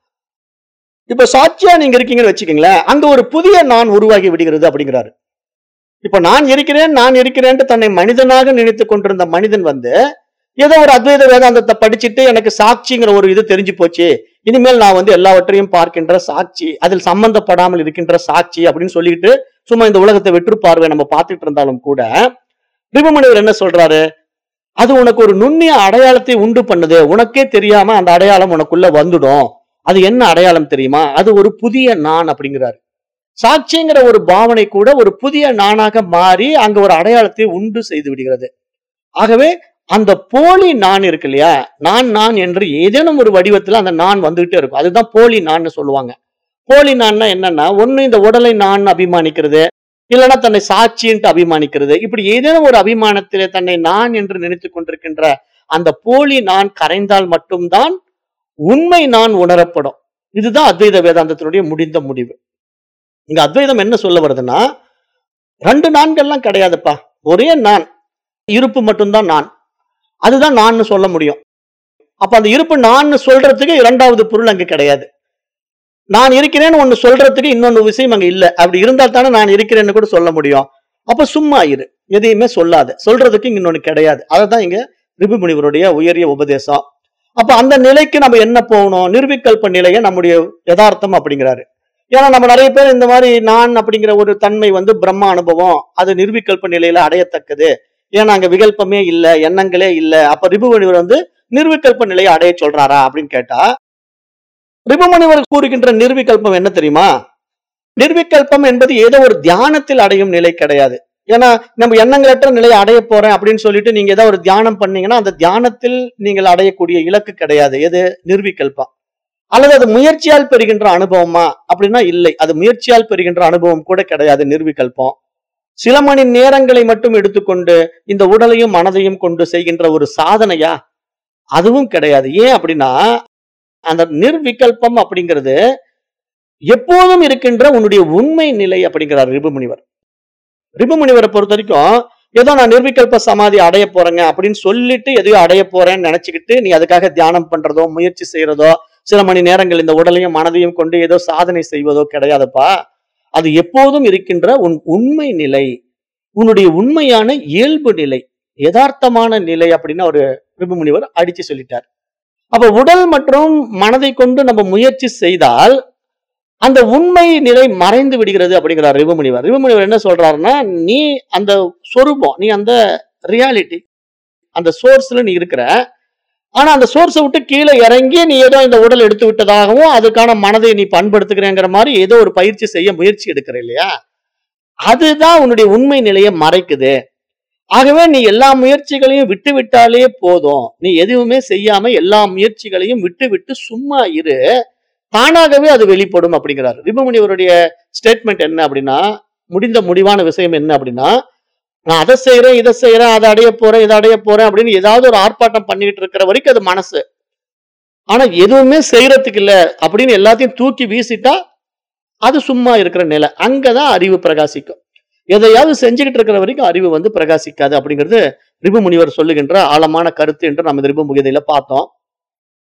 இப்ப சாட்சியா நீங்க இருக்கீங்கன்னு வச்சுக்கீங்களேன் அங்க ஒரு புதிய நான் உருவாகி விடுகிறது அப்படிங்கிறாரு இப்ப நான் இருக்கிறேன் நான் இருக்கிறேன்ட்டு தன்னை மனிதனாக நினைத்து கொண்டிருந்த மனிதன் வந்து ஏதோ ஒரு அத்வைத வேதாந்தத்தை படிச்சுட்டு எனக்கு சாட்சிங்கிற ஒரு இது தெரிஞ்சு போச்சு இனிமேல் நான் வந்து எல்லாவற்றையும் பார்க்கின்ற சாட்சி அதில் சம்பந்தப்படாமல் இருக்கின்ற சாட்சி அப்படின்னு சொல்லிட்டு சும்மா இந்த உலகத்தை வெற்று பார்வை நம்ம பார்த்துட்டு இருந்தாலும் கூட ரிபுமணிவர் என்ன சொல்றாரு அது உனக்கு ஒரு நுண்ணிய அடையாளத்தை உண்டு பண்ணுது உனக்கே தெரியாம அந்த அடையாளம் உனக்குள்ள வந்துடும் அது என்ன அடையாளம் தெரியுமா அது ஒரு புதிய நான் அப்படிங்கிறாரு சாட்சிங்கிற ஒரு பாவனை கூட ஒரு புதிய நானாக மாறி அங்க ஒரு அடையாளத்தை உண்டு செய்து விடுகிறது ஆகவே அந்த போலி நான் இருக்கு இல்லையா நான் நான் என்று ஏதேனும் ஒரு வடிவத்துல அந்த நான் வந்துகிட்டே இருக்கும் அதுதான் போலி நான் சொல்லுவாங்க போலி நான்னா என்னன்னா ஒண்ணு இந்த உடலை நான் அபிமானிக்கிறது இல்லைன்னா தன்னை சாட்சின்ட்டு அபிமானிக்கிறது இப்படி ஏதேனும் ஒரு அபிமானத்திலே தன்னை நான் என்று நினைத்து கொண்டிருக்கின்ற அந்த போலி நான் கரைந்தால் மட்டும்தான் உண்மை நான் உணரப்படும் இதுதான் அத்வைத வேதாந்தத்தினுடைய முடிந்த முடிவு இங்க அத்வைதம் என்ன சொல்ல வருதுன்னா ரெண்டு நான்கள்லாம் கிடையாதுப்பா ஒரே நான் இருப்பு மட்டும்தான் நான் அதுதான் நான் சொல்ல முடியும் அப்ப அந்த இருப்பு நான் சொல்றதுக்கு இரண்டாவது பொருள் அங்க கிடையாது நான் இருக்கிறேன்னு ஒண்ணு சொல்றதுக்கு இன்னொன்னு விஷயம் அங்க இல்ல அப்படி இருந்தா தானே நான் இருக்கிறேன்னு கூட சொல்ல முடியும் அப்ப சும்மா இரு எதையுமே சொல்லாத சொல்றதுக்கு இங்க இன்னொன்னு கிடையாது அதுதான் இங்க ரிபு முனிவருடைய உயரிய உபதேசம் அப்ப அந்த நிலைக்கு நம்ம என்ன போகணும் நிர்விகல்ப நிலையை நம்முடைய யதார்த்தம் அப்படிங்கிறாரு ஏன்னா நம்ம நிறைய பேர் இந்த மாதிரி நான் அப்படிங்கிற ஒரு தன்மை வந்து பிரம்ம அனுபவம் அது நிர்விகல்ப நிலையில அடையத்தக்கது ஏன்னா அங்க விகல்பமே இல்ல எண்ணங்களே இல்ல அப்ப ரிபுமணிவர் வந்து நிர்விகல்ப நிலையை அடைய சொல்றாரா அப்படின்னு கேட்டா ரிபுமணிவர் கூறுகின்ற நிர்விகல்பம் என்ன தெரியுமா நிர்விகல்பம் என்பது ஏதோ ஒரு தியானத்தில் அடையும் நிலை கிடையாது ஏன்னா நம்ம எண்ணங்களற்ற நிலையை அடைய போறேன் அப்படின்னு சொல்லிட்டு நீங்க ஏதோ ஒரு தியானம் பண்ணீங்கன்னா அந்த தியானத்தில் நீங்கள் அடையக்கூடிய இலக்கு கிடையாது எது நிர்விகல்பம் அல்லது அது முயற்சியால் பெறுகின்ற அனுபவமா அப்படின்னா இல்லை அது முயற்சியால் பெறுகின்ற அனுபவம் கூட கிடையாது நிர்விகல்பம் சில மணி நேரங்களை மட்டும் எடுத்துக்கொண்டு இந்த உடலையும் மனதையும் கொண்டு செய்கின்ற ஒரு சாதனையா அதுவும் கிடையாது ஏன் அப்படின்னா அந்த நிர்விகல்பம் அப்படிங்கிறது எப்போதும் இருக்கின்ற உன்னுடைய உண்மை நிலை அப்படிங்கிறார் ரிபுமுனிவர் ரிபுமுனிவரை பொறுத்த வரைக்கும் ஏதோ நான் நிர்விகல்ப சமாதி அடைய போறேங்க அப்படின்னு சொல்லிட்டு எதையோ அடைய போறேன்னு நினைச்சுக்கிட்டு நீ அதுக்காக தியானம் பண்றதோ முயற்சி செய்யறதோ சில மணி நேரங்கள் இந்த உடலையும் மனதையும் கொண்டு ஏதோ சாதனை செய்வதோ கிடையாதுப்பா அது எப்போதும் இருக்கின்ற உன் உண்மை நிலை உன்னுடைய உண்மையான இயல்பு நிலை யதார்த்தமான நிலை அப்படின்னு ஒரு ரிபுமுனிவர் அடிச்சு சொல்லிட்டார் அப்ப உடல் மற்றும் மனதை கொண்டு நம்ம முயற்சி செய்தால் அந்த உண்மை நிலை மறைந்து விடுகிறது அப்படிங்கிறார் ரிபுமுனிவர் ரிபுமுனிவர் என்ன சொல்றாருன்னா நீ அந்த சொரூபம் நீ அந்த ரியாலிட்டி அந்த சோர்ஸ்ல நீ இருக்கிற ஆனா அந்த சோர்ஸை விட்டு கீழே இறங்கி நீ ஏதோ இந்த உடல் எடுத்து விட்டதாகவும் அதுக்கான மனதை நீ பண்படுத்துக்கிறேங்கிற மாதிரி ஏதோ ஒரு பயிற்சி செய்ய முயற்சி எடுக்கிற இல்லையா அதுதான் உன்னுடைய உண்மை நிலையை மறைக்குது ஆகவே நீ எல்லா முயற்சிகளையும் விட்டு விட்டாலே போதும் நீ எதுவுமே செய்யாம எல்லா முயற்சிகளையும் விட்டு விட்டு சும்மா இரு தானாகவே அது வெளிப்படும் அப்படிங்கிறார் ரிபமுனிவருடைய ஸ்டேட்மெண்ட் என்ன அப்படின்னா முடிந்த முடிவான விஷயம் என்ன அப்படின்னா நான் அதை செய்யறேன் இதை செய்யறேன் அதை அடைய போறேன் இதை அடைய போறேன் அப்படின்னு ஏதாவது ஒரு ஆர்ப்பாட்டம் பண்ணிட்டு இருக்கிற வரைக்கும் அது மனசு ஆனா எதுவுமே செய்யறதுக்கு இல்ல அப்படின்னு எல்லாத்தையும் தூக்கி வீசிட்டா அது சும்மா இருக்கிற நிலை அங்கதான் அறிவு பிரகாசிக்கும் எதையாவது செஞ்சுக்கிட்டு இருக்கிற வரைக்கும் அறிவு வந்து பிரகாசிக்காது அப்படிங்கிறது ரிபு முனிவர் சொல்லுகின்ற ஆழமான கருத்து என்று நம்ம இந்த ரிபு முகதையில பார்த்தோம்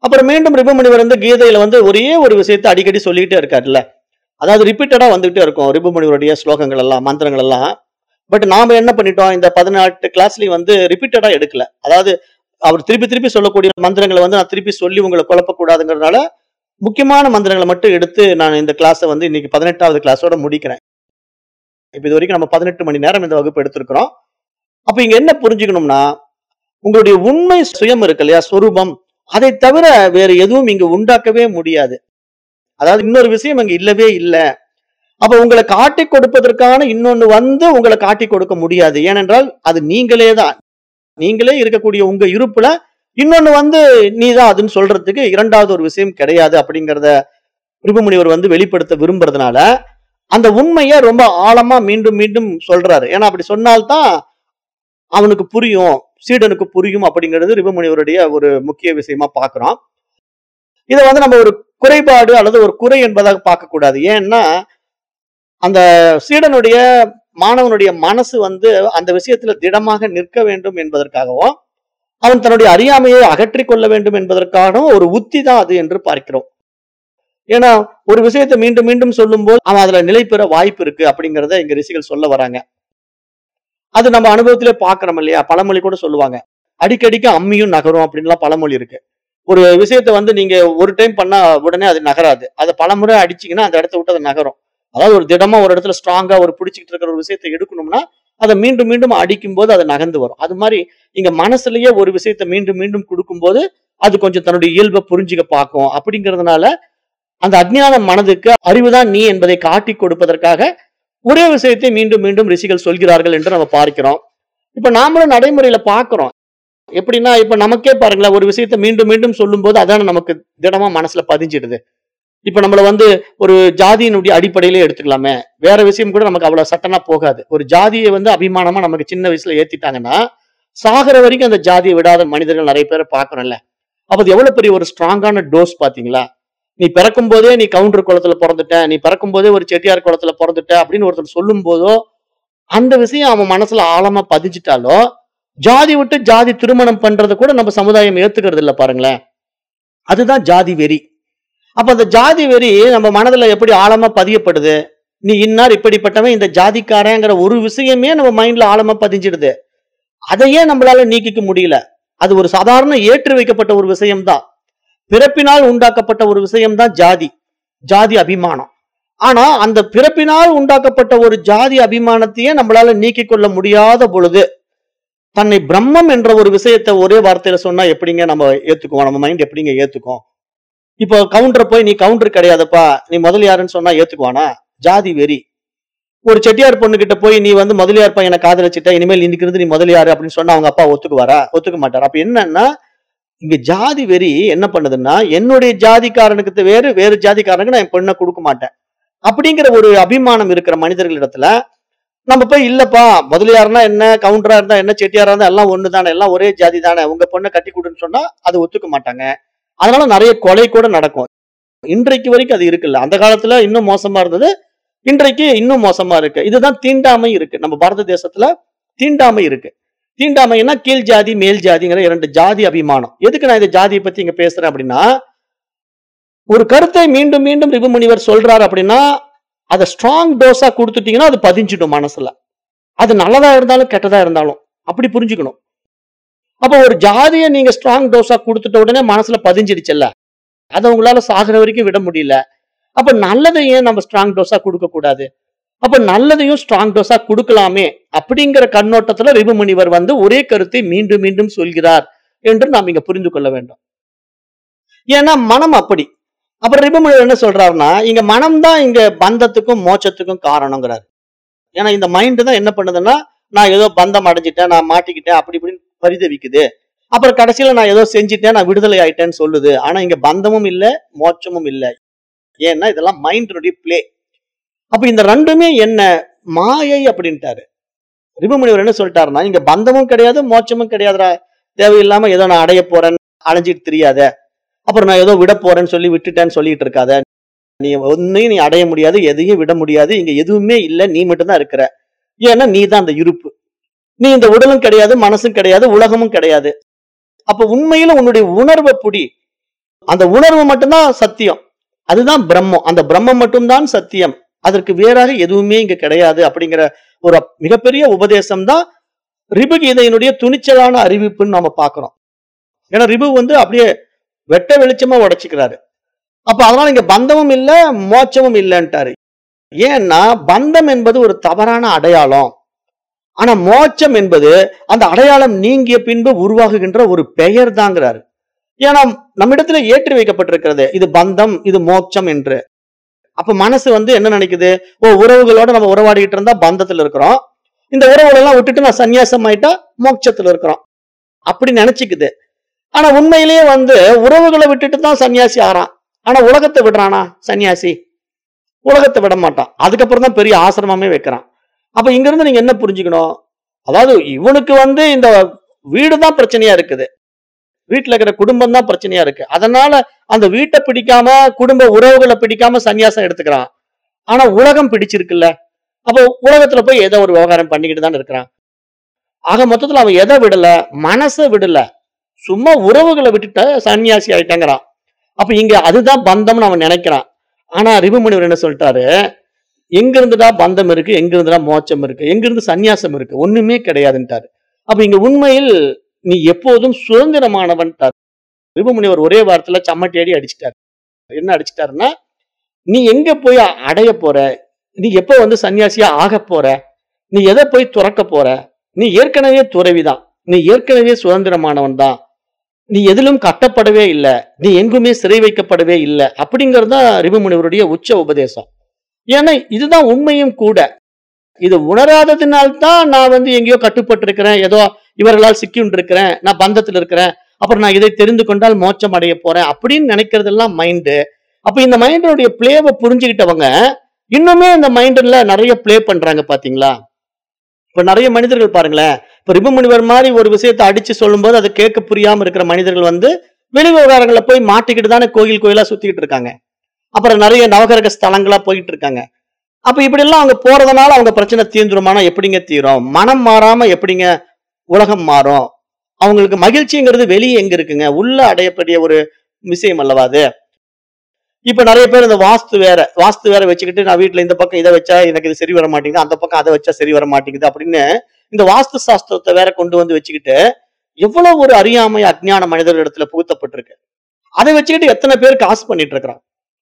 அப்புறம் மீண்டும் ரிபுமுனிவர் வந்து கீதையில வந்து ஒரே ஒரு விஷயத்தை அடிக்கடி சொல்லிக்கிட்டே இருக்காருல்ல அதாவது ரிப்பீட்டடா வந்துகிட்டே இருக்கும் ரிபுமுனிவருடைய ஸ்லோகங்கள் எல்லாம் மந்திரங்கள் எல்லாம் பட் நாம என்ன பண்ணிட்டோம் இந்த பதினெட்டு கிளாஸ்லயும் வந்து ரிப்பீட்டடா எடுக்கல அதாவது அவர் திருப்பி திருப்பி சொல்லக்கூடிய மந்திரங்களை வந்து நான் திருப்பி சொல்லி உங்களை குழப்பக்கூடாதுங்கிறதுனால முக்கியமான மந்திரங்களை மட்டும் எடுத்து நான் இந்த கிளாஸை வந்து இன்னைக்கு பதினெட்டாவது கிளாஸோட முடிக்கிறேன் இப்ப இது வரைக்கும் நம்ம பதினெட்டு மணி நேரம் இந்த வகுப்பு எடுத்திருக்கிறோம் அப்ப இங்க என்ன புரிஞ்சுக்கணும்னா உங்களுடைய உண்மை சுயம் இருக்கு இல்லையா சொரூபம் அதை தவிர வேற எதுவும் இங்க உண்டாக்கவே முடியாது அதாவது இன்னொரு விஷயம் அங்க இல்லவே இல்லை அப்ப உங்களை காட்டி கொடுப்பதற்கான இன்னொன்னு வந்து உங்களை காட்டி கொடுக்க முடியாது ஏனென்றால் அது நீங்களே தான் நீங்களே இருக்கக்கூடிய உங்க இருப்புல இன்னொன்னு வந்து நீதான் அதுன்னு சொல்றதுக்கு இரண்டாவது ஒரு விஷயம் கிடையாது அப்படிங்கறத ரிபுமுனிவர் வந்து வெளிப்படுத்த விரும்புறதுனால அந்த உண்மையை ரொம்ப ஆழமா மீண்டும் மீண்டும் சொல்றாரு ஏன்னா அப்படி சொன்னால்தான் அவனுக்கு புரியும் சீடனுக்கு புரியும் அப்படிங்கிறது ரிபுமுனிவருடைய ஒரு முக்கிய விஷயமா பார்க்கிறோம் இதை வந்து நம்ம ஒரு குறைபாடு அல்லது ஒரு குறை என்பதாக பார்க்க கூடாது ஏன்னா அந்த சீடனுடைய மாணவனுடைய மனசு வந்து அந்த விஷயத்துல திடமாக நிற்க வேண்டும் என்பதற்காகவும் அவன் தன்னுடைய அறியாமையை அகற்றிக் கொள்ள வேண்டும் என்பதற்காகவும் ஒரு உத்தி தான் அது என்று பார்க்கிறோம் ஏன்னா ஒரு விஷயத்தை மீண்டும் மீண்டும் சொல்லும்போது அவன் அதுல நிலை பெற வாய்ப்பு இருக்கு அப்படிங்கறத இங்க ரிஷிகள் சொல்ல வராங்க அது நம்ம அனுபவத்திலே பாக்குறோம் இல்லையா பழமொழி கூட சொல்லுவாங்க அடிக்கடிக்கு அம்மியும் நகரும் அப்படின்லாம் பழமொழி இருக்கு ஒரு விஷயத்த வந்து நீங்க ஒரு டைம் பண்ணா உடனே அது நகராது அதை பலமுறை அடிச்சீங்கன்னா அந்த இடத்த விட்டு அது நகரும் அதாவது ஒரு திடமா ஒரு இடத்துல ஸ்ட்ராங்கா ஒரு பிடிச்சிக்கிட்டு இருக்கிற ஒரு விஷயத்தை எடுக்கணும்னா அதை மீண்டும் மீண்டும் அடிக்கும் போது அது நகர்ந்து வரும் அது மாதிரி இங்க மனசுலயே ஒரு விஷயத்தை மீண்டும் மீண்டும் கொடுக்கும்போது அது கொஞ்சம் தன்னுடைய இயல்பை புரிஞ்சுக்க பார்க்கும் அப்படிங்கிறதுனால அந்த அஜ்ஞான மனதுக்கு அறிவுதான் நீ என்பதை காட்டி கொடுப்பதற்காக ஒரே விஷயத்தை மீண்டும் மீண்டும் ரிஷிகள் சொல்கிறார்கள் என்று நம்ம பார்க்கிறோம் இப்ப நாமளும் நடைமுறையில பார்க்கிறோம் எப்படின்னா இப்ப நமக்கே பாருங்களேன் ஒரு விஷயத்தை மீண்டும் மீண்டும் சொல்லும்போது அதான நமக்கு திடமா மனசுல பதிஞ்சிடுது இப்ப நம்மள வந்து ஒரு ஜாதியினுடைய அடிப்படையிலே எடுத்துக்கலாமே வேற விஷயம் கூட நமக்கு அவ்வளவு சட்டனா போகாது ஒரு ஜாதியை வந்து அபிமானமா நமக்கு சின்ன வயசுல ஏத்திட்டாங்கன்னா சாகிற வரைக்கும் அந்த ஜாதியை விடாத மனிதர்கள் நிறைய பேரை பார்க்கறோம்ல அப்ப அது எவ்வளவு பெரிய ஒரு ஸ்ட்ராங்கான டோஸ் பாத்தீங்களா நீ பிறக்கும் போதே நீ கவுண்டர் குளத்துல பிறந்துட்ட நீ பிறக்கும் போதே ஒரு செட்டியார் குளத்துல பிறந்துட்ட அப்படின்னு ஒருத்தர் சொல்லும் போதோ அந்த விஷயம் அவன் மனசுல ஆழமா பதிஞ்சிட்டாலோ ஜாதி விட்டு ஜாதி திருமணம் பண்றதை கூட நம்ம சமுதாயம் ஏத்துக்கிறது இல்ல பாருங்களேன் அதுதான் ஜாதி வெறி அப்ப அந்த ஜாதி வெறி நம்ம மனதுல எப்படி ஆழமா பதியப்படுது நீ இன்னார் இப்படிப்பட்டவன் இந்த ஜாதிக்காரங்கிற ஒரு விஷயமே நம்ம மைண்ட்ல ஆழமா பதிஞ்சிடுது அதையே நம்மளால நீக்கிக்க முடியல அது ஒரு சாதாரண ஏற்றி வைக்கப்பட்ட ஒரு விஷயம்தான் பிறப்பினால் உண்டாக்கப்பட்ட ஒரு விஷயம்தான் ஜாதி ஜாதி அபிமானம் ஆனா அந்த பிறப்பினால் உண்டாக்கப்பட்ட ஒரு ஜாதி அபிமானத்தையே நம்மளால நீக்கிக் கொள்ள முடியாத பொழுது தன்னை பிரம்மம் என்ற ஒரு விஷயத்தை ஒரே வார்த்தையில சொன்னா எப்படிங்க நம்ம ஏத்துக்குவோம் நம்ம மைண்ட் எப்படிங்க ஏத்துக்கும் இப்போ கவுண்டர் போய் நீ கவுண்டர் கிடையாதுப்பா நீ முதலியாருன்னு சொன்னா ஏத்துக்குவானா ஜாதி வெறி ஒரு செட்டியார் பொண்ணு கிட்ட போய் நீ வந்து முதலியார் பையனை காதலிச்சிட்ட இனிமேல் இன்னைக்கு இருந்து நீ முதலியாரு அப்படின்னு சொன்னா அவங்க அப்பா ஒத்துக்குவாரா ஒத்துக்க மாட்டார் அப்ப என்னன்னா இங்க ஜாதி வெறி என்ன பண்ணுதுன்னா என்னுடைய ஜாதிக்காரனுக்கு வேறு வேறு ஜாதிக்காரனுக்கு நான் என் பெண்ணை கொடுக்க மாட்டேன் அப்படிங்கிற ஒரு அபிமானம் இருக்கிற மனிதர்களிடத்துல நம்ம போய் இல்லப்பா முதலியார்னா என்ன கவுண்டரா இருந்தா என்ன செட்டியாரா இருந்தா எல்லாம் ஒண்ணு தானே எல்லாம் ஒரே ஜாதி தானே உங்க பொண்ணை கட்டி கொடுன்னு சொன்னா அது ஒத்துக்க மாட்டாங்க அதனால நிறைய கொலை கூட நடக்கும் இன்றைக்கு வரைக்கும் அது இருக்குல்ல அந்த காலத்துல இன்னும் மோசமா இருந்தது இன்றைக்கு இன்னும் மோசமா இருக்கு இதுதான் தீண்டாமை இருக்கு நம்ம பாரத தேசத்துல தீண்டாமை இருக்கு தீண்டாமைன்னா கீழ் ஜாதி மேல் ஜாதிங்கிற இரண்டு ஜாதி அபிமானம் எதுக்கு நான் இந்த ஜாதியை பத்தி இங்க பேசுறேன் அப்படின்னா ஒரு கருத்தை மீண்டும் மீண்டும் ரிபுமுனிவர் சொல்றாரு அப்படின்னா அதை ஸ்ட்ராங் டோஸா கொடுத்துட்டீங்கன்னா அது பதிஞ்சிடும் மனசுல அது நல்லதா இருந்தாலும் கெட்டதா இருந்தாலும் அப்படி புரிஞ்சுக்கணும் அப்ப ஒரு ஜாதியை நீங்க ஸ்ட்ராங் டோஸா கொடுத்துட்ட உடனே மனசுல பதிஞ்சிடுச்சுல்ல அதை உங்களால சாகுற வரைக்கும் விட முடியல அப்ப நல்லதை ஏன் நம்ம ஸ்ட்ராங் டோஸா கொடுக்க கூடாது அப்ப நல்லதையும் ஸ்ட்ராங் டோஸா கொடுக்கலாமே அப்படிங்கிற கண்ணோட்டத்துல ரிபுமுனிவர் வந்து ஒரே கருத்தை மீண்டும் மீண்டும் சொல்கிறார் என்று நாம் இங்க புரிந்து கொள்ள வேண்டும் ஏன்னா மனம் அப்படி அப்புறம் ரிபுமுனிவர் என்ன சொல்றாருன்னா இங்க மனம் தான் இங்க பந்தத்துக்கும் மோட்சத்துக்கும் காரணங்கிறார் ஏன்னா இந்த மைண்ட் தான் என்ன பண்ணுதுன்னா நான் ஏதோ பந்தம் அடைஞ்சிட்டேன் நான் மாட்டிக்கிட்டேன் அப்படி இப்படின்னு பரிதவிக்குது அப்புறம் கடைசியில நான் ஏதோ செஞ்சுட்டேன் நான் விடுதலை ஆயிட்டேன்னு சொல்லுது ஆனா இங்க பந்தமும் இல்ல மோட்சமும் இல்ல ஏன்னா இதெல்லாம் மைண்டினுடைய பிளே அப்ப இந்த ரெண்டுமே என்ன மாயை அப்படின்ட்டாரு ரிபுமுனிவர் என்ன சொல்லிட்டாருன்னா இங்க பந்தமும் கிடையாது மோட்சமும் கிடையாதுடா தேவையில்லாம ஏதோ நான் அடைய போறேன் அலைஞ்சிட்டு தெரியாத அப்புறம் நான் ஏதோ விட போறேன்னு சொல்லி விட்டுட்டேன்னு சொல்லிட்டு இருக்காத நீ ஒன்னையும் நீ அடைய முடியாது எதையும் விட முடியாது இங்க எதுவுமே இல்ல நீ மட்டும்தான் இருக்கிற ஏன்னா நீ தான் அந்த இருப்பு நீ இந்த உடலும் கிடையாது மனசும் கிடையாது உலகமும் கிடையாது அப்ப உண்மையில உன்னுடைய உணர்வை புடி அந்த உணர்வு மட்டும்தான் சத்தியம் அதுதான் பிரம்மம் அந்த பிரம்மம் மட்டும்தான் சத்தியம் அதற்கு வேறாக எதுவுமே இங்க கிடையாது அப்படிங்கிற ஒரு மிகப்பெரிய உபதேசம் தான் ரிபு கீதையினுடைய துணிச்சலான அறிவிப்புன்னு நாம பார்க்கிறோம் ஏன்னா ரிபு வந்து அப்படியே வெட்ட வெளிச்சமா உடைச்சுக்கிறாரு அப்ப அதனால இங்க பந்தமும் இல்ல மோட்சமும் இல்லைன்ட்டாரு ஏன்னா பந்தம் என்பது ஒரு தவறான அடையாளம் ஆனா மோட்சம் என்பது அந்த அடையாளம் நீங்கிய பின்பு உருவாகுகின்ற ஒரு பெயர் தாங்கிறாரு ஏன்னா நம்மிடத்துல ஏற்றி வைக்கப்பட்டிருக்கிறது இது பந்தம் இது மோட்சம் என்று அப்ப மனசு வந்து என்ன நினைக்குது ஓ உறவுகளோட நம்ம உறவாடிக்கிட்டு இருந்தா பந்தத்துல இருக்கிறோம் இந்த உறவுகள் எல்லாம் விட்டுட்டு நான் சன்னியாசம் ஆயிட்டா மோட்சத்துல இருக்கிறோம் அப்படி நினைச்சுக்குது ஆனா உண்மையிலேயே வந்து உறவுகளை விட்டுட்டு தான் சன்னியாசி ஆறான் ஆனா உலகத்தை விடுறானா சன்னியாசி உலகத்தை விட மாட்டான் அதுக்கப்புறம் தான் பெரிய ஆசிரமமே வைக்கிறான் அப்ப இங்க இருந்து நீங்க என்ன புரிஞ்சுக்கணும் அதாவது இவனுக்கு வந்து இந்த வீடு தான் பிரச்சனையா இருக்குது வீட்டுல இருக்கிற குடும்பம் தான் பிரச்சனையா இருக்கு அதனால அந்த வீட்டை பிடிக்காம குடும்ப உறவுகளை பிடிக்காம சன்னியாசம் எடுத்துக்கிறான் ஆனா உலகம் பிடிச்சிருக்குல்ல அப்போ உலகத்துல போய் ஏதோ ஒரு விவகாரம் பண்ணிக்கிட்டு தான் இருக்கிறான் ஆக மொத்தத்துல அவன் எதை விடல மனசை விடல சும்மா உறவுகளை விட்டுட்ட சன்னியாசி ஆயிட்டேங்கிறான் அப்ப இங்க அதுதான் பந்தம்னு அவன் நினைக்கிறான் ஆனா ரிபுமுனிவர் என்ன சொல்லிட்டாரு எங்க இருந்துடா பந்தம் இருக்கு எங்க இருந்துடா மோட்சம் இருக்கு எங்க இருந்து சந்நியாசம் இருக்கு ஒண்ணுமே கிடையாதுன்ட்டாரு அப்ப இங்க உண்மையில் நீ எப்போதும் சுதந்திரமானவன் ரிபுமுனிவர் ஒரே வாரத்துல சம்மட்டி அடி அடிச்சிட்டாரு என்ன அடிச்சிட்டாருன்னா நீ எங்க போய் அடைய போற நீ எப்ப வந்து சன்னியாசியா ஆக போற நீ எதை போய் துறக்க போற நீ ஏற்கனவே துறவிதான் நீ ஏற்கனவே சுதந்திரமானவன் தான் நீ எதிலும் கட்டப்படவே இல்லை நீ எங்குமே சிறை வைக்கப்படவே இல்லை அப்படிங்கிறது தான் ரிபுமுனிவருடைய உச்ச உபதேசம் ஏன்னா இதுதான் உண்மையும் கூட இது உணராததினால்தான் நான் வந்து எங்கேயோ கட்டுப்பட்டு இருக்கிறேன் ஏதோ இவர்களால் சிக்கிண்டு இருக்கிறேன் நான் பந்தத்தில் இருக்கிறேன் அப்புறம் நான் இதை தெரிந்து கொண்டால் மோட்சம் அடைய போறேன் அப்படின்னு நினைக்கிறதெல்லாம் மைண்டு அப்ப இந்த மைண்டோடைய பிளேவை புரிஞ்சுக்கிட்டவங்க இன்னுமே இந்த மைண்ட்ல நிறைய ப்ளே பண்றாங்க பாத்தீங்களா இப்ப நிறைய மனிதர்கள் பாருங்களேன் இப்ப ரிபுமுனிவர் மாதிரி ஒரு விஷயத்தை அடிச்சு சொல்லும்போது அதை கேட்க புரியாம இருக்கிற மனிதர்கள் வந்து வெளி விவகாரங்களை போய் மாட்டிக்கிட்டு தானே கோயில் கோயிலா சுத்திக்கிட்டு இருக்காங்க அப்புறம் நிறைய நவகிரக ஸ்தலங்களா போயிட்டு இருக்காங்க அப்ப இப்படி எல்லாம் அவங்க போறதுனால அவங்க பிரச்சனை தீர்ந்துருமானா எப்படிங்க தீரும் மனம் மாறாம எப்படிங்க உலகம் மாறும் அவங்களுக்கு மகிழ்ச்சிங்கிறது வெளியே எங்க இருக்குங்க உள்ள அடையக்கூடிய ஒரு விஷயம் அல்லவா அது இப்ப நிறைய பேர் இந்த வாஸ்து வேற வாஸ்து வேற வச்சுக்கிட்டு நான் வீட்டுல இந்த பக்கம் இதை வச்சா எனக்கு இது சரி வர மாட்டேங்குது அந்த பக்கம் அதை வச்சா சரி வர மாட்டேங்குது அப்படின்னு இந்த வாஸ்து சாஸ்திரத்தை வேற கொண்டு வந்து வச்சுக்கிட்டு எவ்வளவு ஒரு அறியாமை அஜ்ஞான மனிதர்களிடத்துல புகுத்தப்பட்டிருக்கு அதை வச்சுக்கிட்டு எத்தனை பேர் காசு பண்ணிட்டு இருக்கிறான்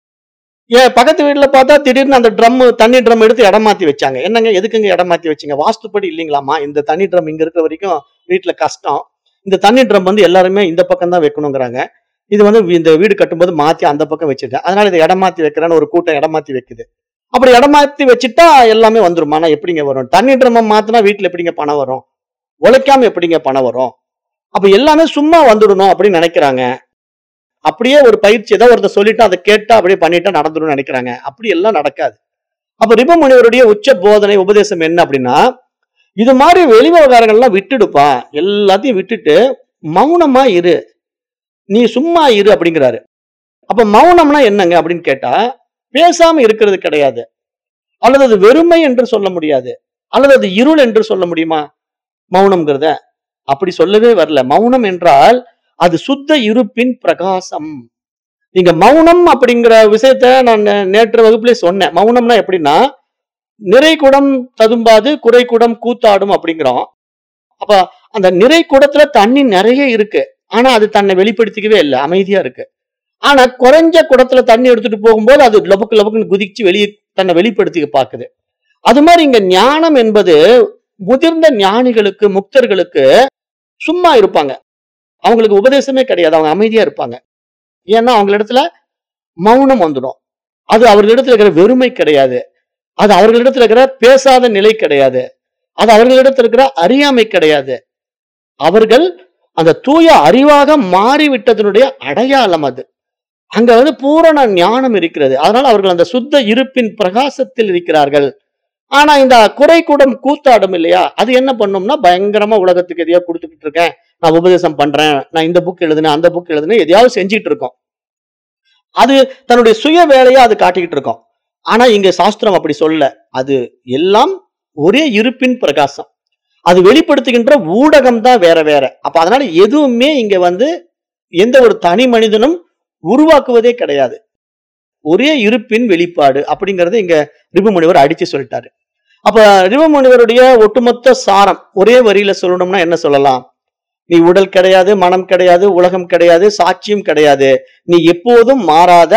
ஏன் பக்கத்து வீட்டுல பார்த்தா திடீர்னு அந்த ட்ரம் தண்ணி ட்ரம் எடுத்து இடம் மாத்தி வச்சாங்க என்னங்க எதுக்குங்க இடம் மாத்தி வச்சீங்க வாஸ்துப்படி இல்லைங்களாமா இந்த தண்ணி ட்ரம் இங்க இருக்கிற வரைக்கும் வீட்டுல கஷ்டம் இந்த தண்ணி ட்ரம் வந்து எல்லாருமே இந்த பக்கம் தான் வைக்கணுங்கிறாங்க இது வந்து இந்த வீடு கட்டும்போது மாத்தி அந்த பக்கம் வச்சிருக்கேன் அதனால இதை இடம் மாத்தி வைக்கிறேன்னு ஒரு கூட்டம் இடம் மாத்தி வைக்குது அப்படி இடம் மாத்தி வச்சுட்டா எல்லாமே வந்துரும் ஆனா எப்படிங்க வரும் தண்ணி ட்ரம் மாத்தினா வீட்டுல எப்படிங்க பணம் வரும் உழைக்காம எப்படிங்க பணம் வரும் அப்ப எல்லாமே சும்மா வந்துடணும் அப்படின்னு நினைக்கிறாங்க அப்படியே ஒரு பயிற்சி ஏதோ ஒருத்தர் சொல்லிட்டு அதை கேட்டா அப்படியே பண்ணிட்டா நடந்துடும் நினைக்கிறாங்க அப்படி எல்லாம் நடக்காது அப்ப ரிப முனிவருடைய உச்ச போதனை உபதேசம் என்ன அப்படின்னா இது மாதிரி வெளி விவகாரங்கள்லாம் விட்டுடுப்பா எல்லாத்தையும் விட்டுட்டு மௌனமா இரு நீ சும்மா இரு அப்படிங்கிறாரு அப்ப மௌனம்னா என்னங்க அப்படின்னு கேட்டா பேசாம இருக்கிறது கிடையாது அல்லது அது வெறுமை என்று சொல்ல முடியாது அல்லது அது இருள் என்று சொல்ல முடியுமா மௌனம்ங்கிறத அப்படி சொல்லவே வரல மௌனம் என்றால் அது சுத்த இருப்பின் பிரகாசம் நீங்க மௌனம் அப்படிங்கிற விஷயத்த நான் நே- நேற்று வகுப்புல சொன்னேன் மௌனம்னா எப்படின்னா நிறை குடம் ததும்பாது குறை குடம் கூத்தாடும் அப்படிங்கிறோம் அப்ப அந்த நிறை குடத்துல தண்ணி நிறைய இருக்கு ஆனா அது தன்னை வெளிப்படுத்திக்கவே இல்லை அமைதியா இருக்கு ஆனா குறைஞ்ச குடத்துல தண்ணி எடுத்துட்டு போகும்போது அது லபுக்கு லபுக்குன்னு குதிச்சு வெளியே தன்னை வெளிப்படுத்திக்க பாக்குது அது மாதிரி இங்க ஞானம் என்பது முதிர்ந்த ஞானிகளுக்கு முக்தர்களுக்கு சும்மா இருப்பாங்க அவங்களுக்கு உபதேசமே கிடையாது அவங்க அமைதியா இருப்பாங்க ஏன்னா அவங்களிடத்துல மௌனம் வந்துடும் அது அவர்களிடத்துல இருக்கிற வெறுமை கிடையாது அது அவர்களிடத்துல இருக்கிற பேசாத நிலை கிடையாது அது அவர்களிடத்துல இருக்கிற அறியாமை கிடையாது அவர்கள் அந்த தூய அறிவாக மாறிவிட்டதனுடைய அடையாளம் அது அங்க வந்து பூரண ஞானம் இருக்கிறது அதனால அவர்கள் அந்த சுத்த இருப்பின் பிரகாசத்தில் இருக்கிறார்கள் ஆனா இந்த குறை கூடம் கூத்தாடும் இல்லையா அது என்ன பண்ணும்னா பயங்கரமா உலகத்துக்கு எதையோ கொடுத்துக்கிட்டு இருக்கேன் நான் உபதேசம் பண்றேன் நான் இந்த புக் எழுதுனேன் அந்த புக் எழுதுனேன் எதையாவது செஞ்சிட்டு இருக்கோம் அது தன்னுடைய சுய வேலையா அது காட்டிக்கிட்டு இருக்கோம் ஆனா இங்க சாஸ்திரம் அப்படி சொல்ல அது எல்லாம் ஒரே இருப்பின் பிரகாசம் அது வெளிப்படுத்துகின்ற ஊடகம் தான் வேற வேற அப்ப அதனால எதுவுமே இங்க வந்து எந்த ஒரு தனி மனிதனும் உருவாக்குவதே கிடையாது ஒரே இருப்பின் வெளிப்பாடு அப்படிங்கறத இங்க ரிபுமுனிவர் அடிச்சு சொல்லிட்டாரு அப்ப ரிபுமுனிவருடைய ஒட்டுமொத்த சாரம் ஒரே வரியில சொல்லணும்னா என்ன சொல்லலாம் நீ உடல் கிடையாது மனம் கிடையாது உலகம் கிடையாது சாட்சியம் கிடையாது நீ எப்போதும் மாறாத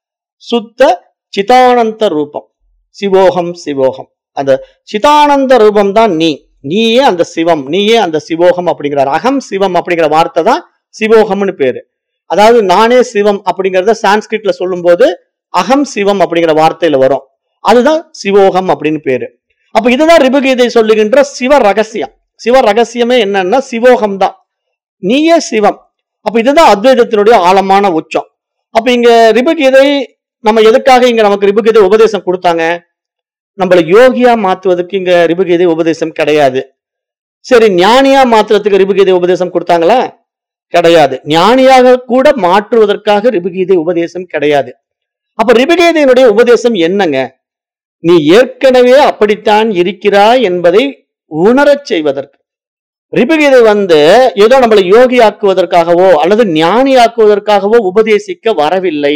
சுத்த சிதானந்த ரூபம் சிவோகம் சிவோகம் அந்த சிதானந்த ரூபம் தான் நீ நீயே அந்த சிவம் நீயே அந்த சிவோகம் அப்படிங்கிறார் அகம் சிவம் அப்படிங்கிற வார்த்தை தான் சிவோகம்னு பேரு அதாவது நானே சிவம் அப்படிங்கறத சான்ஸ்கிரிட்ல சொல்லும்போது அகம் சிவம் அப்படிங்கிற வார்த்தையில வரும் அதுதான் சிவோகம் அப்படின்னு பேரு அப்ப இதுதான் ரிபுகீதை சொல்லுகின்ற சிவ ரகசியம் சிவ ரகசியமே என்னன்னா சிவோகம் தான் நீயே சிவம் அப்ப இதுதான் அத்வைதத்தினுடைய ஆழமான உச்சம் அப்ப இங்க ரிபுகீதை நம்ம எதுக்காக இங்க நமக்கு ரிபுகீதை உபதேசம் கொடுத்தாங்க நம்மள யோகியா மாத்துவதற்கு இங்க ரிபுகீதை உபதேசம் கிடையாது சரி ஞானியா மாத்துறதுக்கு ரிபுகீதை உபதேசம் கொடுத்தாங்களா கிடையாது ஞானியாக கூட மாற்றுவதற்காக ரிபுகீதை உபதேசம் கிடையாது அப்ப ரிபுகீதையினுடைய உபதேசம் என்னங்க நீ ஏற்கனவே அப்படித்தான் இருக்கிறாய் என்பதை உணரச் செய்வதற்கு ரிபுகீதை வந்து ஏதோ நம்மளை யோகி ஆக்குவதற்காகவோ அல்லது ஞானி ஆக்குவதற்காகவோ உபதேசிக்க வரவில்லை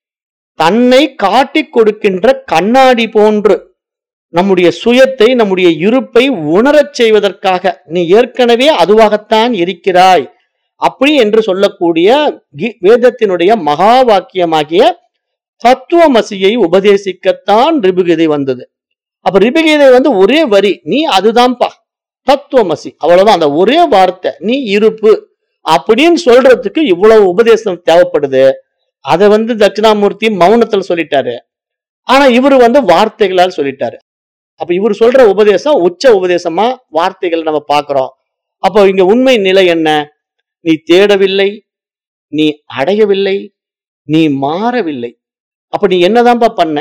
தன்னை காட்டிக் கொடுக்கின்ற கண்ணாடி போன்று நம்முடைய சுயத்தை நம்முடைய இருப்பை உணரச் செய்வதற்காக நீ ஏற்கனவே அதுவாகத்தான் இருக்கிறாய் அப்படி என்று சொல்லக்கூடிய கி- வேதத்தினுடைய மகா வாக்கியமாகிய தத்துவமசியை உபதேசிக்கத்தான் ரிபுகீதை வந்தது அப்ப ரிபுகீதை வந்து ஒரே வரி நீ அதுதான்ப்பா தத்துவமசி அவ்வளவுதான் அந்த ஒரே வார்த்தை நீ இருப்பு அப்படின்னு சொல்றதுக்கு இவ்வளவு உபதேசம் தேவைப்படுது அதை வந்து தட்சிணாமூர்த்தி மௌனத்துல சொல்லிட்டாரு ஆனா இவரு வந்து வார்த்தைகளால் சொல்லிட்டாரு அப்ப இவர் சொல்ற உபதேசம் உச்ச உபதேசமா வார்த்தைகள் நம்ம பார்க்கிறோம் அப்போ இங்க உண்மை நிலை என்ன நீ தேடவில்லை நீ அடையவில்லை நீ மாறவில்லை அப்ப நீ என்னதான்ப்பா பண்ண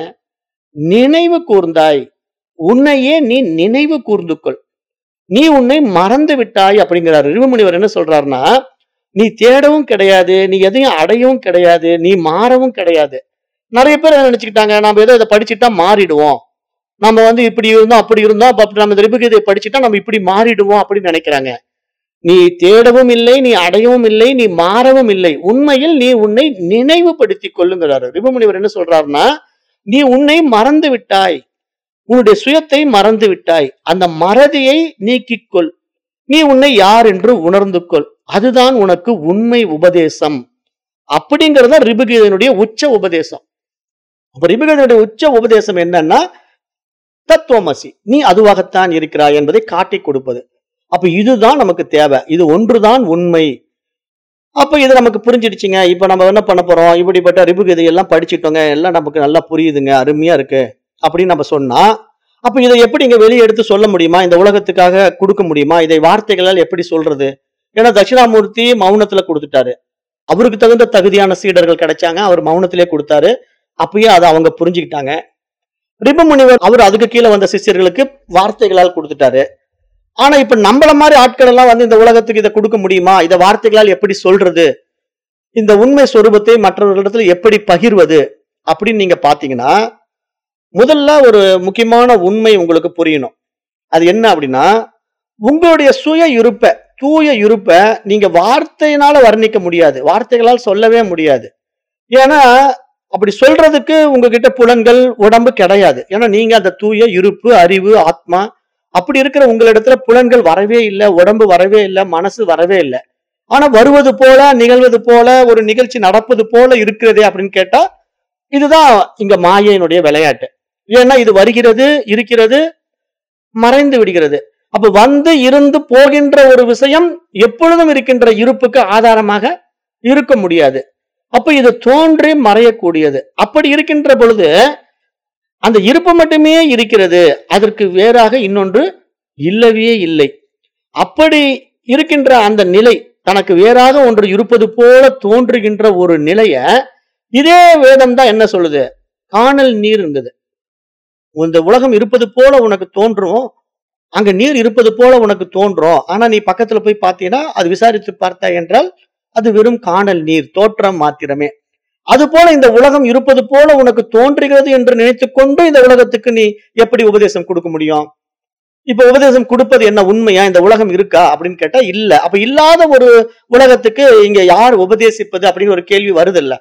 நினைவு கூர்ந்தாய் உன்னையே நீ நினைவு கூர்ந்து கொள் நீ உன்னை மறந்து விட்டாய் அப்படிங்கிறார் ரிவமுனிவர் என்ன சொல்றாருன்னா நீ தேடவும் கிடையாது நீ எதையும் அடையவும் கிடையாது நீ மாறவும் கிடையாது நிறைய பேர் என்ன நினைச்சுக்கிட்டாங்க நாம ஏதோ இதை படிச்சுட்டா மாறிடுவோம் நம்ம வந்து இப்படி இருந்தோம் அப்படி இருந்தோம் அப்ப அப்படி நம்ம இந்த ரிபுகீதை படிச்சுட்டா நம்ம இப்படி மாறிடுவோம் அப்படின்னு நினைக்கிறாங்க நீ தேடவும் இல்லை நீ அடையவும் இல்லை நீ மாறவும் இல்லை உண்மையில் நீ உன்னை நினைவுபடுத்திக் கொள்ளுங்கிறாரு ரிபுமுனிவர் என்ன சொல்றாருன்னா நீ உன்னை மறந்து விட்டாய் உன்னுடைய சுயத்தை மறந்து விட்டாய் அந்த மறதியை நீக்கிக் கொள் நீ உன்னை யார் என்று உணர்ந்து கொள் அதுதான் உனக்கு உண்மை உபதேசம் அப்படிங்கறத ரிபுகீதனுடைய உச்ச உபதேசம் அப்ப ரிபுகீதனுடைய உச்ச உபதேசம் என்னன்னா தத்துவமசி நீ அதுவாகத்தான் இருக்கிறாய் என்பதை காட்டிக் கொடுப்பது அப்ப இதுதான் நமக்கு தேவை இது ஒன்றுதான் உண்மை அப்ப இது நமக்கு புரிஞ்சிடுச்சுங்க இப்ப நம்ம என்ன பண்ண போறோம் இப்படிப்பட்ட ரிபுகீதை எல்லாம் படிச்சிட்டோங்க எல்லாம் நமக்கு நல்லா புரியுதுங்க அருமையா இருக்கு அப்படின்னு நம்ம சொன்னா அப்ப இதை எப்படி இங்க வெளியே எடுத்து சொல்ல முடியுமா இந்த உலகத்துக்காக கொடுக்க முடியுமா இதை வார்த்தைகளால் எப்படி சொல்றது ஏன்னா தட்சிணாமூர்த்தி மௌனத்துல கொடுத்துட்டாரு அவருக்கு தகுந்த தகுதியான சீடர்கள் கிடைச்சாங்க அவர் மௌனத்திலே கொடுத்தாரு அப்பயே அதை அவங்க புரிஞ்சுக்கிட்டாங்க ரிபமுனிவர் அவர் அதுக்கு கீழே வந்த சிஷ்யர்களுக்கு வார்த்தைகளால் கொடுத்துட்டாரு ஆனா இப்ப நம்மள மாதிரி ஆட்கள் எல்லாம் வந்து இந்த உலகத்துக்கு இதை கொடுக்க முடியுமா இதை வார்த்தைகளால் எப்படி சொல்றது இந்த உண்மை சொரூபத்தை மற்றவர்களிடத்துல எப்படி பகிர்வது அப்படின்னு நீங்க பாத்தீங்கன்னா முதல்ல ஒரு முக்கியமான உண்மை உங்களுக்கு புரியணும் அது என்ன அப்படின்னா உங்களுடைய சுய இருப்பை தூய இருப்பை நீங்க வார்த்தையினால வர்ணிக்க முடியாது வார்த்தைகளால் சொல்லவே முடியாது ஏன்னா அப்படி சொல்றதுக்கு உங்ககிட்ட புலன்கள் உடம்பு கிடையாது ஏன்னா நீங்க அந்த தூய இருப்பு அறிவு ஆத்மா அப்படி இருக்கிற உங்களிடத்துல புலன்கள் வரவே இல்லை உடம்பு வரவே இல்லை மனசு வரவே இல்லை ஆனா வருவது போல நிகழ்வது போல ஒரு நிகழ்ச்சி நடப்பது போல இருக்கிறதே அப்படின்னு கேட்டா இதுதான் இங்க மாயையினுடைய விளையாட்டு ஏன்னா இது வருகிறது இருக்கிறது மறைந்து விடுகிறது அப்ப வந்து இருந்து போகின்ற ஒரு விஷயம் எப்பொழுதும் இருக்கின்ற இருப்புக்கு ஆதாரமாக இருக்க முடியாது அப்ப இது தோன்றி மறையக்கூடியது அப்படி இருக்கின்ற பொழுது அந்த இருப்பு மட்டுமே இருக்கிறது அதற்கு வேறாக இன்னொன்று இல்லவே இல்லை அப்படி இருக்கின்ற அந்த நிலை தனக்கு வேறாக ஒன்று இருப்பது போல தோன்றுகின்ற ஒரு நிலைய இதே வேதம் தான் என்ன சொல்லுது காணல் நீர் இருந்தது இந்த உலகம் இருப்பது போல உனக்கு தோன்றும் அங்க நீர் இருப்பது போல உனக்கு தோன்றும் ஆனா நீ பக்கத்துல போய் பார்த்தீங்கன்னா அது விசாரித்து பார்த்தாய் என்றால் அது வெறும் காணல் நீர் தோற்றம் மாத்திரமே அது போல இந்த உலகம் இருப்பது போல உனக்கு தோன்றுகிறது என்று நினைத்துக் கொண்டு இந்த உலகத்துக்கு நீ எப்படி உபதேசம் கொடுக்க முடியும் இப்ப உபதேசம் கொடுப்பது என்ன உண்மையா இந்த உலகம் இருக்கா அப்படின்னு கேட்டா இல்ல அப்ப இல்லாத ஒரு உலகத்துக்கு இங்க யார் உபதேசிப்பது அப்படின்னு ஒரு கேள்வி வருது இல்ல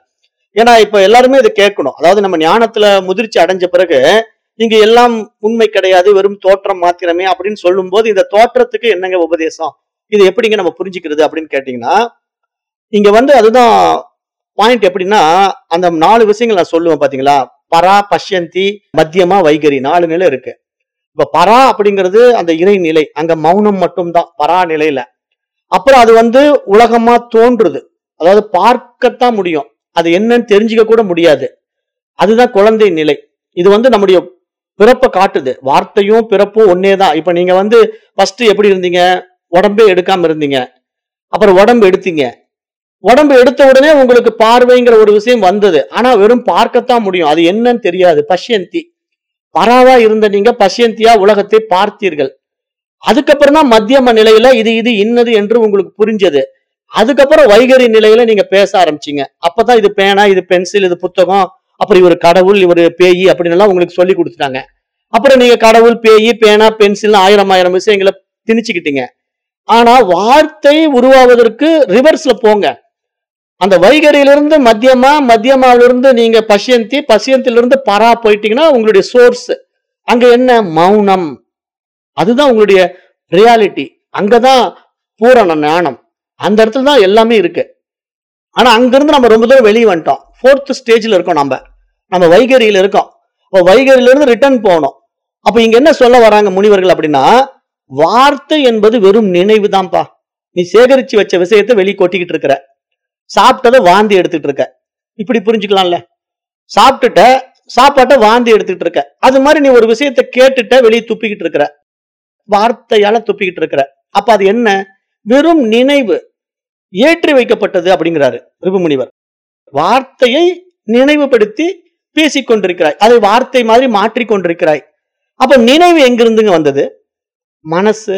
ஏன்னா இப்ப எல்லாருமே இதை கேட்கணும் அதாவது நம்ம ஞானத்துல முதிர்ச்சி அடைஞ்ச பிறகு இங்க எல்லாம் உண்மை கிடையாது வெறும் தோற்றம் மாத்திரமே அப்படின்னு சொல்லும்போது இந்த தோற்றத்துக்கு என்னங்க உபதேசம் இது எப்படிங்க நம்ம புரிஞ்சுக்கிறது அப்படின்னு கேட்டீங்கன்னா இங்க வந்து அதுதான் பாயிண்ட் எப்படின்னா அந்த நாலு விஷயங்கள் நான் சொல்லுவேன் பாத்தீங்களா பரா பஷ்யந்தி மத்தியமா வைகரி நாலு நிலை இருக்கு இப்ப பரா அப்படிங்கிறது அந்த இறை நிலை அங்க மௌனம் மட்டும்தான் பரா நிலையில அப்புறம் அது வந்து உலகமா தோன்றுது அதாவது பார்க்கத்தான் முடியும் அது என்னன்னு தெரிஞ்சுக்க கூட முடியாது அதுதான் குழந்தை நிலை இது வந்து நம்முடைய பிறப்பை காட்டுது வார்த்தையும் பிறப்பும் ஒன்னே தான் இப்ப நீங்க வந்து ஃபர்ஸ்ட் எப்படி இருந்தீங்க உடம்பே எடுக்காம இருந்தீங்க அப்புறம் உடம்பு எடுத்தீங்க உடம்பு எடுத்த உடனே உங்களுக்கு பார்வைங்கிற ஒரு விஷயம் வந்தது ஆனா வெறும் பார்க்கத்தான் முடியும் அது என்னன்னு தெரியாது பஷ்யந்தி பராவா இருந்த நீங்க பஷ்யந்தியா உலகத்தை பார்த்தீர்கள் அதுக்கப்புறம் தான் மத்தியம நிலையில இது இது இன்னது என்று உங்களுக்கு புரிஞ்சது அதுக்கப்புறம் வைகரி நிலையில நீங்க பேச ஆரம்பிச்சீங்க அப்பதான் இது பேனா இது பென்சில் இது புத்தகம் அப்புறம் இவர் கடவுள் இவர் பேயி அப்படின்னு எல்லாம் உங்களுக்கு சொல்லி கொடுத்துட்டாங்க அப்புறம் நீங்க கடவுள் பேயி பேனா பென்சில் ஆயிரம் ஆயிரம் விஷயங்களை திணிச்சுக்கிட்டீங்க ஆனா வார்த்தை உருவாவதற்கு ரிவர்ஸ்ல போங்க அந்த வைகரியிலிருந்து மத்தியமா மத்தியமாவிலிருந்து நீங்க பஷ்யந்தி பஷ்யந்திலிருந்து பரா போயிட்டீங்கன்னா உங்களுடைய சோர்ஸ் அங்க என்ன மௌனம் அதுதான் உங்களுடைய ரியாலிட்டி அங்கதான் பூரண ஞானம் அந்த இடத்துல தான் எல்லாமே இருக்கு ஆனா அங்கிருந்து நம்ம ரொம்ப தூரம் வெளியே வந்துட்டோம் ஃபோர்த் ஸ்டேஜ்ல இருக்கோம் நம்ம நம்ம வைகரியில இருக்கோம் இப்போ வைகரியில இருந்து ரிட்டர்ன் போகணும் அப்ப இங்க என்ன சொல்ல வராங்க முனிவர்கள் அப்படின்னா வார்த்தை என்பது வெறும் நினைவு தான்ப்பா நீ சேகரிச்சு வச்ச விஷயத்தை வெளியே கொட்டிக்கிட்டு இருக்கிற சாப்பிட்டதை வாந்தி எடுத்துட்டு இருக்க இப்படி புரிஞ்சுக்கலாம்ல சாப்பிட்டுட்ட சாப்பாட்டை வாந்தி எடுத்துக்கிட்டு இருக்க அது மாதிரி நீ ஒரு விஷயத்தை கேட்டுட்ட வெளியே துப்பிக்கிட்டு இருக்கிற வார்த்தையால துப்பிக்கிட்டு இருக்கிற அப்ப அது என்ன வெறும் நினைவு ஏற்றி வைக்கப்பட்டது அப்படிங்கிறாரு ரிபுமுனிவர் வார்த்தையை நினைவுபடுத்தி பேசிக் கொண்டிருக்கிறாய் அதை வார்த்தை மாதிரி மாற்றிக் கொண்டிருக்கிறாய் அப்ப நினைவு எங்கிருந்துங்க வந்தது மனசு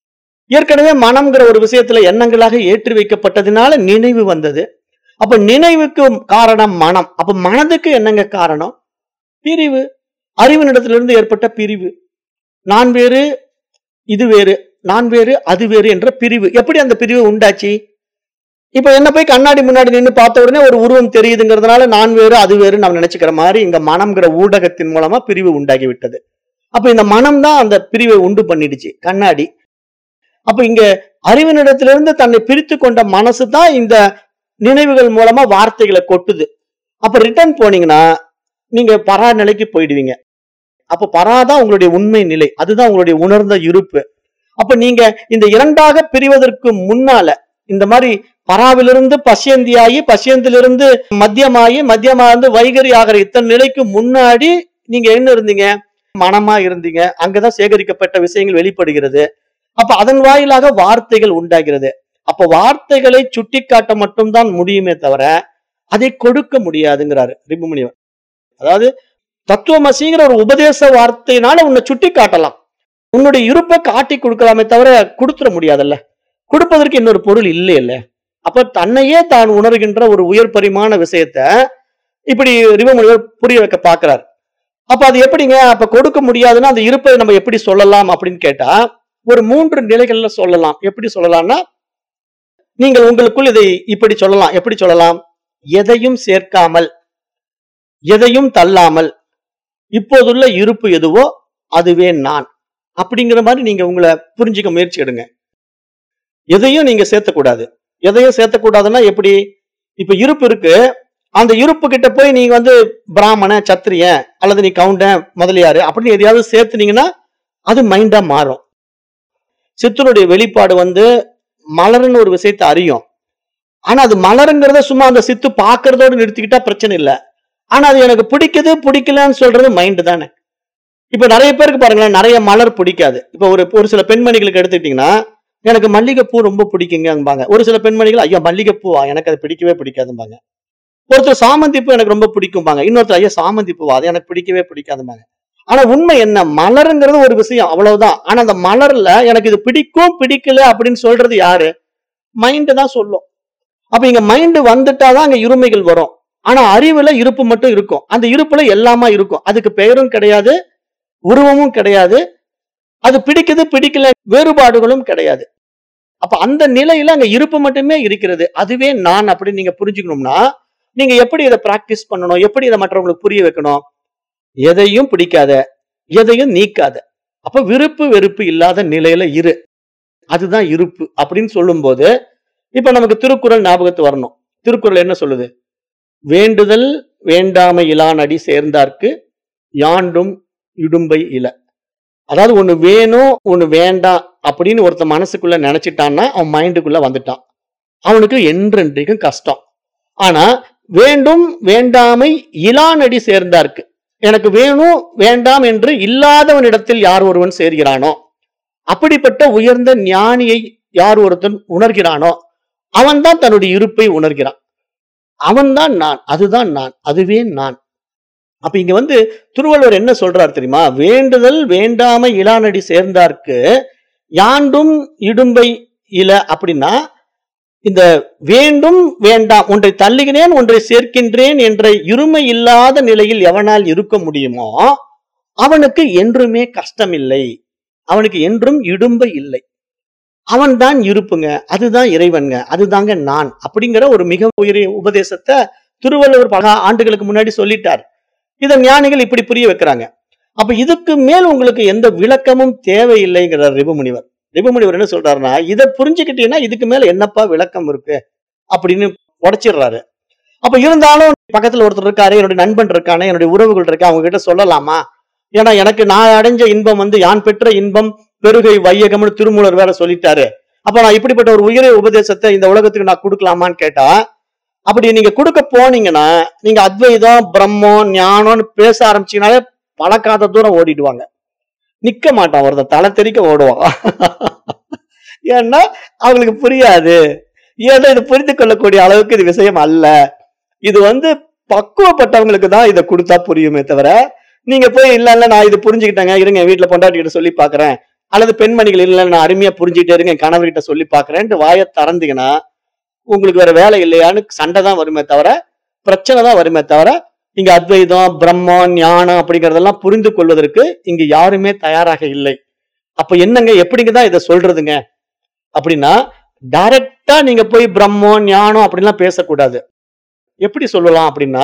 ஏற்கனவே மனம்ங்கிற ஒரு விஷயத்துல எண்ணங்களாக ஏற்றி வைக்கப்பட்டதுனால நினைவு வந்தது அப்ப நினைவுக்கு காரணம் மனம் அப்ப மனதுக்கு என்னங்க காரணம் பிரிவு அறிவினிடத்திலிருந்து ஏற்பட்ட பிரிவு நான் வேறு இது வேறு நான் வேறு அது வேறு என்ற பிரிவு எப்படி அந்த பிரிவு உண்டாச்சு இப்ப என்ன போய் கண்ணாடி முன்னாடி நின்று பார்த்த உடனே ஒரு உருவம் தெரியுதுங்கிறதுனால நான் வேறு அது வேறு நம்ம நினைச்சுக்கிற மாதிரி இங்க மனம்ங்கிற ஊடகத்தின் மூலமா பிரிவு உண்டாகி விட்டது அப்ப இந்த மனம் தான் அந்த பிரிவை உண்டு பண்ணிடுச்சு கண்ணாடி அப்ப இங்க அறிவினிடத்திலிருந்து தன்னை பிரித்து கொண்ட மனசு தான் இந்த நினைவுகள் மூலமா வார்த்தைகளை கொட்டுது அப்ப ரிட்டர்ன் போனீங்கன்னா நீங்க பரா நிலைக்கு போயிடுவீங்க அப்ப பரா தான் உங்களுடைய உண்மை நிலை அதுதான் உங்களுடைய உணர்ந்த இருப்பு அப்ப நீங்க இந்த இரண்டாக பிரிவதற்கு முன்னால இந்த மாதிரி பராவிலிருந்து பசியந்தியாகி பசியந்திலிருந்து மத்தியமாகி மத்தியமா இருந்து வைகரி ஆகிற இத்தனை நிலைக்கு முன்னாடி நீங்க என்ன இருந்தீங்க மனமா இருந்தீங்க அங்கதான் சேகரிக்கப்பட்ட விஷயங்கள் வெளிப்படுகிறது அப்ப அதன் வாயிலாக வார்த்தைகள் உண்டாகிறது அப்ப வார்த்தைகளை சுட்டிக்காட்ட மட்டும்தான் முடியுமே தவிர அதை கொடுக்க முடியாதுங்கிறாரு ரிபுமுனிவர் அதாவது தத்துவமசிங்கிற ஒரு உபதேச வார்த்தையினால உன்னை சுட்டி காட்டலாம் உன்னுடைய இருப்பை காட்டி கொடுக்கலாமே தவிர கொடுத்துட முடியாதுல்ல கொடுப்பதற்கு இன்னொரு பொருள் இல்லை இல்ல அப்ப தன்னையே தான் உணர்கின்ற ஒரு உயர் பரிமாண விஷயத்த இப்படி ரிவமுனிவர் புரிய வைக்க பாக்குறார் அப்ப அது எப்படிங்க அப்ப கொடுக்க முடியாதுன்னா அந்த இருப்பை நம்ம எப்படி சொல்லலாம் அப்படின்னு கேட்டா ஒரு மூன்று நிலைகள்ல சொல்லலாம் எப்படி சொல்லலாம்னா நீங்கள் உங்களுக்குள் இதை இப்படி சொல்லலாம் எப்படி சொல்லலாம் எதையும் சேர்க்காமல் எதையும் தள்ளாமல் இப்போதுள்ள இருப்பு எதுவோ அதுவே நான் அப்படிங்கிற மாதிரி நீங்க உங்களை புரிஞ்சுக்க முயற்சி எடுங்க எதையும் நீங்க சேர்த்தக்கூடாது எதையும் சேர்த்தக்கூடாதுன்னா எப்படி இப்ப இருப்பு இருக்கு அந்த இருப்பு கிட்ட போய் நீங்க வந்து பிராமண சத்திரியன் அல்லது நீ கவுண்டன் முதலியாரு அப்படின்னு எதையாவது சேர்த்துனீங்கன்னா அது மைண்டா மாறும் சித்தனுடைய வெளிப்பாடு வந்து மலர்னு ஒரு விஷயத்தை அறியும் ஆனா அது மலருங்கிறத சும்மா அந்த சித்து பாக்குறதோட நிறுத்திக்கிட்டா பிரச்சனை இல்லை ஆனா அது எனக்கு பிடிக்குது பிடிக்கலன்னு சொல்றது மைண்டு தானே இப்ப நிறைய பேருக்கு பாருங்களேன் நிறைய மலர் பிடிக்காது இப்ப ஒரு ஒரு சில பெண்மணிகளுக்கு எடுத்துக்கிட்டீங்கன்னா எனக்கு மல்லிகைப்பூ ரொம்ப பிடிக்குங்கம்பாங்க ஒரு சில பெண்மணிகள் ஐயோ மல்லிகைப்பூவா எனக்கு அது பிடிக்கவே பிடிக்காதும்பாங்க ஒருத்தர் சாமந்தி பூ எனக்கு ரொம்ப பிடிக்கும்பாங்க இன்னொருத்தர் ஐயா சாமந்தி பூவா அது எனக்கு பிடிக்கவே பிடிக்காதும்பாங்க ஆனா உண்மை என்ன மலருங்கிறது ஒரு விஷயம் அவ்வளவுதான் ஆனா அந்த மலர்ல எனக்கு இது பிடிக்கும் பிடிக்கல அப்படின்னு சொல்றது யாரு மைண்டு தான் சொல்லும் அப்ப இங்க மைண்டு வந்துட்டாதான் அங்க இருமைகள் வரும் ஆனா அறிவுல இருப்பு மட்டும் இருக்கும் அந்த இருப்புல எல்லாமா இருக்கும் அதுக்கு பெயரும் கிடையாது உருவமும் கிடையாது அது பிடிக்குது பிடிக்கல வேறுபாடுகளும் கிடையாது அப்ப அந்த நிலையில அங்க இருப்பு மட்டுமே இருக்கிறது அதுவே நான் அப்படின்னு நீங்க புரிஞ்சுக்கணும்னா நீங்க எப்படி இதை பிராக்டிஸ் பண்ணணும் எப்படி இதை மற்றவங்களுக்கு புரிய வைக்கணும் எதையும் பிடிக்காத எதையும் நீக்காத அப்ப விருப்பு வெறுப்பு இல்லாத நிலையில இரு அதுதான் இருப்பு அப்படின்னு சொல்லும்போது இப்ப நமக்கு திருக்குறள் ஞாபகத்து வரணும் திருக்குறள் என்ன சொல்லுது வேண்டுதல் வேண்டாமை இலானடி சேர்ந்தார்க்கு யாண்டும் இடும்பை இல அதாவது ஒண்ணு வேணும் ஒண்ணு வேண்டாம் அப்படின்னு ஒருத்தன் மனசுக்குள்ள நினைச்சிட்டான்னா அவன் மைண்டுக்குள்ள வந்துட்டான் அவனுக்கு என்றென்றைக்கும் கஷ்டம் ஆனா வேண்டும் வேண்டாமை இலானடி சேர்ந்தார்க்கு எனக்கு வேணும் வேண்டாம் என்று இல்லாதவனிடத்தில் யார் ஒருவன் சேர்கிறானோ அப்படிப்பட்ட உயர்ந்த ஞானியை யார் ஒருத்தன் உணர்கிறானோ அவன்தான் தன்னுடைய இருப்பை உணர்கிறான் அவன்தான் நான் அதுதான் நான் அதுவே நான் அப்ப இங்க வந்து திருவள்ளுவர் என்ன சொல்றார் தெரியுமா வேண்டுதல் வேண்டாமை இளானடி சேர்ந்தார்க்கு யாண்டும் இடும்பை இல அப்படின்னா இந்த வேண்டும் வேண்டாம் ஒன்றை தள்ளுகிறேன் ஒன்றை சேர்க்கின்றேன் என்ற இருமை இல்லாத நிலையில் எவனால் இருக்க முடியுமோ அவனுக்கு என்றுமே கஷ்டம் இல்லை அவனுக்கு என்றும் இடும்பை இல்லை அவன்தான் இருப்புங்க அதுதான் இறைவன்க அதுதாங்க நான் அப்படிங்கிற ஒரு மிக உயரிய உபதேசத்தை திருவள்ளுவர் பல ஆண்டுகளுக்கு முன்னாடி சொல்லிட்டார் இதை ஞானிகள் இப்படி புரிய வைக்கிறாங்க அப்ப இதுக்கு மேல் உங்களுக்கு எந்த விளக்கமும் தேவையில்லைங்கிறார் ரிபுமுனிவர் ரிபுமுனிவர் என்ன சொல்றாருன்னா இதை புரிஞ்சுக்கிட்டீங்கன்னா இதுக்கு மேல என்னப்பா விளக்கம் இருக்கு அப்படின்னு உடைச்சிடுறாரு அப்ப இருந்தாலும் பக்கத்துல ஒருத்தர் இருக்காரு என்னுடைய நண்பன் இருக்கானே என்னுடைய உறவுகள் இருக்கு அவங்க கிட்ட சொல்லலாமா ஏன்னா எனக்கு நான் அடைஞ்ச இன்பம் வந்து யான் பெற்ற இன்பம் பெருகை வையகம்னு திருமூலர் வேற சொல்லிட்டாரு அப்ப நான் இப்படிப்பட்ட ஒரு உயரிய உபதேசத்தை இந்த உலகத்துக்கு நான் கொடுக்கலாமான்னு கேட்டா அப்படி நீங்க கொடுக்க போனீங்கன்னா நீங்க அத்வைதம் பிரம்மம் ஞானம்னு பேச ஆரம்பிச்சீங்கனாலே பழக்காத தூரம் ஓடிடுவாங்க நிக்க மாட்டான் ஒருத்தன் தலை தெறிக்க ஓடுவான் ஏன்னா அவங்களுக்கு புரியாது ஏன்னா இது புரிந்து கொள்ளக்கூடிய அளவுக்கு இது விஷயம் அல்ல இது வந்து பக்குவப்பட்டவங்களுக்கு தான் இதை கொடுத்தா புரியுமே தவிர நீங்க போய் இல்ல இல்ல நான் இது புரிஞ்சுக்கிட்டேங்க இருங்க என் வீட்டுல பொண்டாட்டி கிட்ட சொல்லி பாக்குறேன் அல்லது பெண்மணிகள் இல்ல நான் அருமையா புரிஞ்சுக்கிட்டே இருங்க என் கணவர்கிட்ட சொல்லி பாக்குறேன்ட்டு வாயை திறந்தீங்கன்னா உங்களுக்கு வேற வேலை இல்லையான்னு சண்டை தான் வருமே தவிர பிரச்சனை தான் வருமே தவிர இங்க அத்வைதம் பிரம்மம் ஞானம் அப்படிங்கறதெல்லாம் புரிந்து கொள்வதற்கு இங்க யாருமே தயாராக இல்லை அப்ப என்னங்க எப்படிங்க தான் இதை சொல்றதுங்க அப்படின்னா டைரக்டா நீங்க போய் பிரம்மம் ஞானம் அப்படின்லாம் பேசக்கூடாது எப்படி சொல்லலாம் அப்படின்னா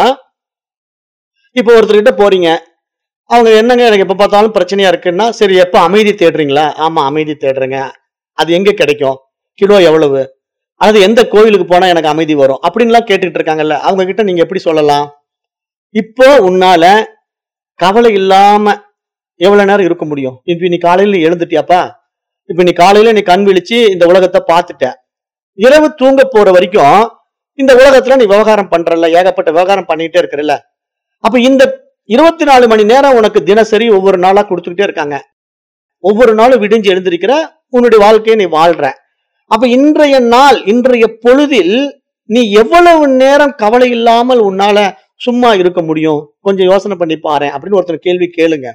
இப்போ ஒருத்தர்கிட்ட போறீங்க அவங்க என்னங்க எனக்கு எப்ப பார்த்தாலும் பிரச்சனையா இருக்குன்னா சரி எப்ப அமைதி தேடுறீங்களா ஆமா அமைதி தேடுறேங்க அது எங்க கிடைக்கும் கிலோ எவ்வளவு அது எந்த கோயிலுக்கு போனா எனக்கு அமைதி வரும் அப்படின்லாம் கேட்டுட்டு இருக்காங்கல்ல அவங்க கிட்ட நீங்க எப்படி சொல்லலாம் இப்போ உன்னால கவலை இல்லாம எவ்வளவு நேரம் இருக்க முடியும் இப்ப நீ காலையில எழுந்துட்டியாப்பா இப்ப நீ காலையில நீ கண் விழிச்சு இந்த உலகத்தை பார்த்துட்ட இரவு தூங்க போற வரைக்கும் இந்த உலகத்துல நீ விவகாரம் பண்றல ஏகப்பட்ட விவகாரம் பண்ணிட்டே இருக்கிறல்ல அப்ப இந்த இருபத்தி நாலு மணி நேரம் உனக்கு தினசரி ஒவ்வொரு நாளா கொடுத்துக்கிட்டே இருக்காங்க ஒவ்வொரு நாளும் விடிஞ்சு எழுந்திருக்கிற உன்னுடைய வாழ்க்கையை நீ வாழ்ற அப்ப இன்றைய நாள் இன்றைய பொழுதில் நீ எவ்வளவு நேரம் கவலை இல்லாமல் உன்னால சும்மா இருக்க முடியும் கொஞ்சம் யோசனை பண்ணி பாரு அப்படின்னு ஒருத்தர் கேள்வி கேளுங்க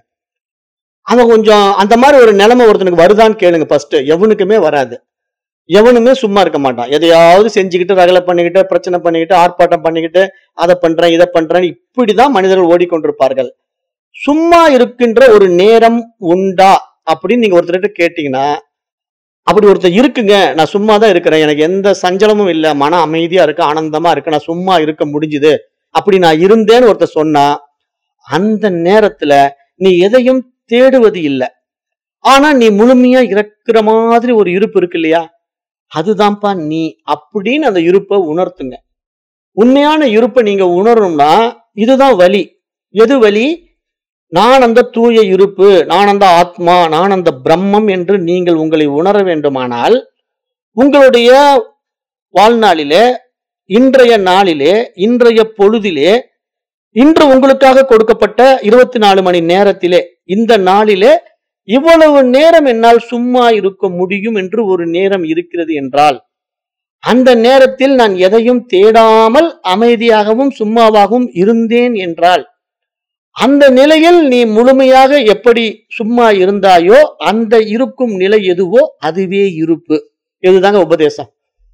அவன் கொஞ்சம் அந்த மாதிரி ஒரு நிலைமை ஒருத்தனுக்கு வருதான்னு கேளுங்க ஃபர்ஸ்ட் எவனுக்குமே வராது எவனுமே சும்மா இருக்க மாட்டான் எதையாவது செஞ்சுக்கிட்டு ரகலை பண்ணிக்கிட்டு பிரச்சனை பண்ணிக்கிட்டு ஆர்ப்பாட்டம் பண்ணிக்கிட்டு அதை பண்றேன் இதை பண்றேன் இப்படிதான் மனிதர்கள் ஓடிக்கொண்டிருப்பார்கள் சும்மா இருக்கின்ற ஒரு நேரம் உண்டா அப்படின்னு நீங்க ஒருத்தர்கிட்ட கேட்டீங்கன்னா அப்படி ஒருத்தர் இருக்குங்க நான் சும்மா தான் இருக்கிறேன் எனக்கு எந்த சஞ்சலமும் இல்லை மன அமைதியா இருக்கு ஆனந்தமா இருக்கு நான் சும்மா இருக்க முடிஞ்சுது அப்படி நான் இருந்தேன்னு ஒருத்தர் சொன்னா அந்த நேரத்துல நீ எதையும் தேடுவது இல்லை ஆனா நீ முழுமையா இறக்குற மாதிரி ஒரு இருப்பு இருக்கு இல்லையா அதுதான்ப்பா நீ அப்படின்னு அந்த இருப்பை உணர்த்துங்க உண்மையான இருப்பை நீங்க உணரணும்னா இதுதான் வழி எது வழி நான் அந்த தூய இருப்பு நான் அந்த ஆத்மா நான் அந்த பிரம்மம் என்று நீங்கள் உங்களை உணர வேண்டுமானால் உங்களுடைய வாழ்நாளிலே இன்றைய நாளிலே இன்றைய பொழுதிலே இன்று உங்களுக்காக கொடுக்கப்பட்ட இருபத்தி நாலு மணி நேரத்திலே இந்த நாளிலே இவ்வளவு நேரம் என்னால் சும்மா இருக்க முடியும் என்று ஒரு நேரம் இருக்கிறது என்றால் அந்த நேரத்தில் நான் எதையும் தேடாமல் அமைதியாகவும் சும்மாவாகவும் இருந்தேன் என்றால் அந்த நிலையில் நீ முழுமையாக எப்படி சும்மா இருந்தாயோ அந்த இருக்கும் நிலை எதுவோ அதுவே இருப்பு இதுதாங்க உபதேசம்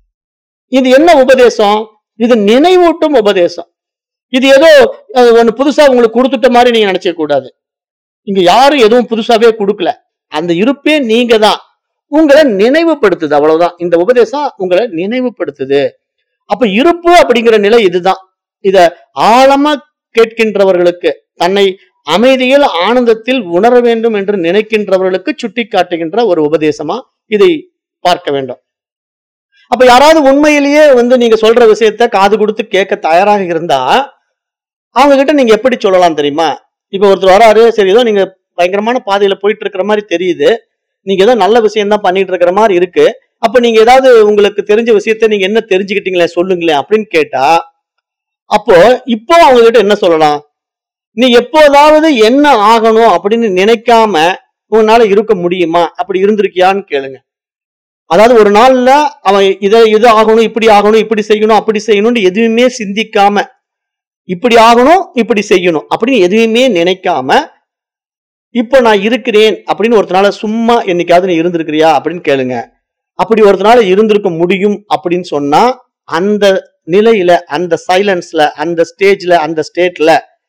இது என்ன உபதேசம் இது நினைவூட்டும் உபதேசம் இது ஏதோ அஹ், ஒண்ணு புதுசா உங்களுக்கு கொடுத்துட்ட மாதிரி நீங்க நினைச்ச கூடாது இங்க யாரும் எதுவும் புதுசாவே கொடுக்கல அந்த இருப்பே நீங்க தான் உங்களை நினைவுபடுத்துது அவ்வளவுதான் இந்த உபதேசம் உங்களை நினைவுபடுத்துது அப்ப இருப்பு அப்படிங்கிற நிலை இதுதான் இத ஆழமா கேட்கின்றவர்களுக்கு தன்னை அமைதியில் ஆனந்தத்தில் உணர வேண்டும் என்று நினைக்கின்றவர்களுக்கு சுட்டி காட்டுகின்ற ஒரு உபதேசமா இதை பார்க்க வேண்டும் அப்ப யாராவது உண்மையிலேயே வந்து நீங்க சொல்ற விஷயத்த காது கொடுத்து கேட்க தயாராக இருந்தா அவங்க கிட்ட நீங்க எப்படி சொல்லலாம் தெரியுமா இப்ப ஒருத்தர் வராரு சரி ஏதோ நீங்க பயங்கரமான பாதையில போயிட்டு இருக்கிற மாதிரி தெரியுது நீங்க ஏதோ நல்ல விஷயம் தான் பண்ணிட்டு இருக்கிற மாதிரி இருக்கு அப்ப நீங்க ஏதாவது உங்களுக்கு தெரிஞ்ச விஷயத்த நீங்க என்ன தெரிஞ்சுக்கிட்டீங்களே சொல்லுங்களேன் அப்படின்னு கேட்டா அப்போ இப்போ அவங்க கிட்ட என்ன சொல்லலாம் நீ எப்போதாவது என்ன ஆகணும் அப்படின்னு நினைக்காம உன்னால இருக்க முடியுமா அப்படி இருந்திருக்கியான்னு கேளுங்க அதாவது ஒரு நாள்ல அவன் இதை இது ஆகணும் இப்படி ஆகணும் இப்படி செய்யணும் அப்படி செய்யணும்னு எதுவுமே சிந்திக்காம இப்படி ஆகணும் இப்படி செய்யணும் அப்படின்னு எதுவுமே நினைக்காம இப்போ நான் இருக்கிறேன் அப்படின்னு ஒருத்தனால சும்மா என்னைக்காவது நீ இருந்திருக்கிறியா அப்படின்னு கேளுங்க அப்படி ஒருத்தனால இருந்திருக்க முடியும் அப்படின்னு சொன்னா அந்த நிலையில அந்த சைலன்ஸ்ல அந்த ஸ்டேஜ்ல அந்த ஸ்டேட்ல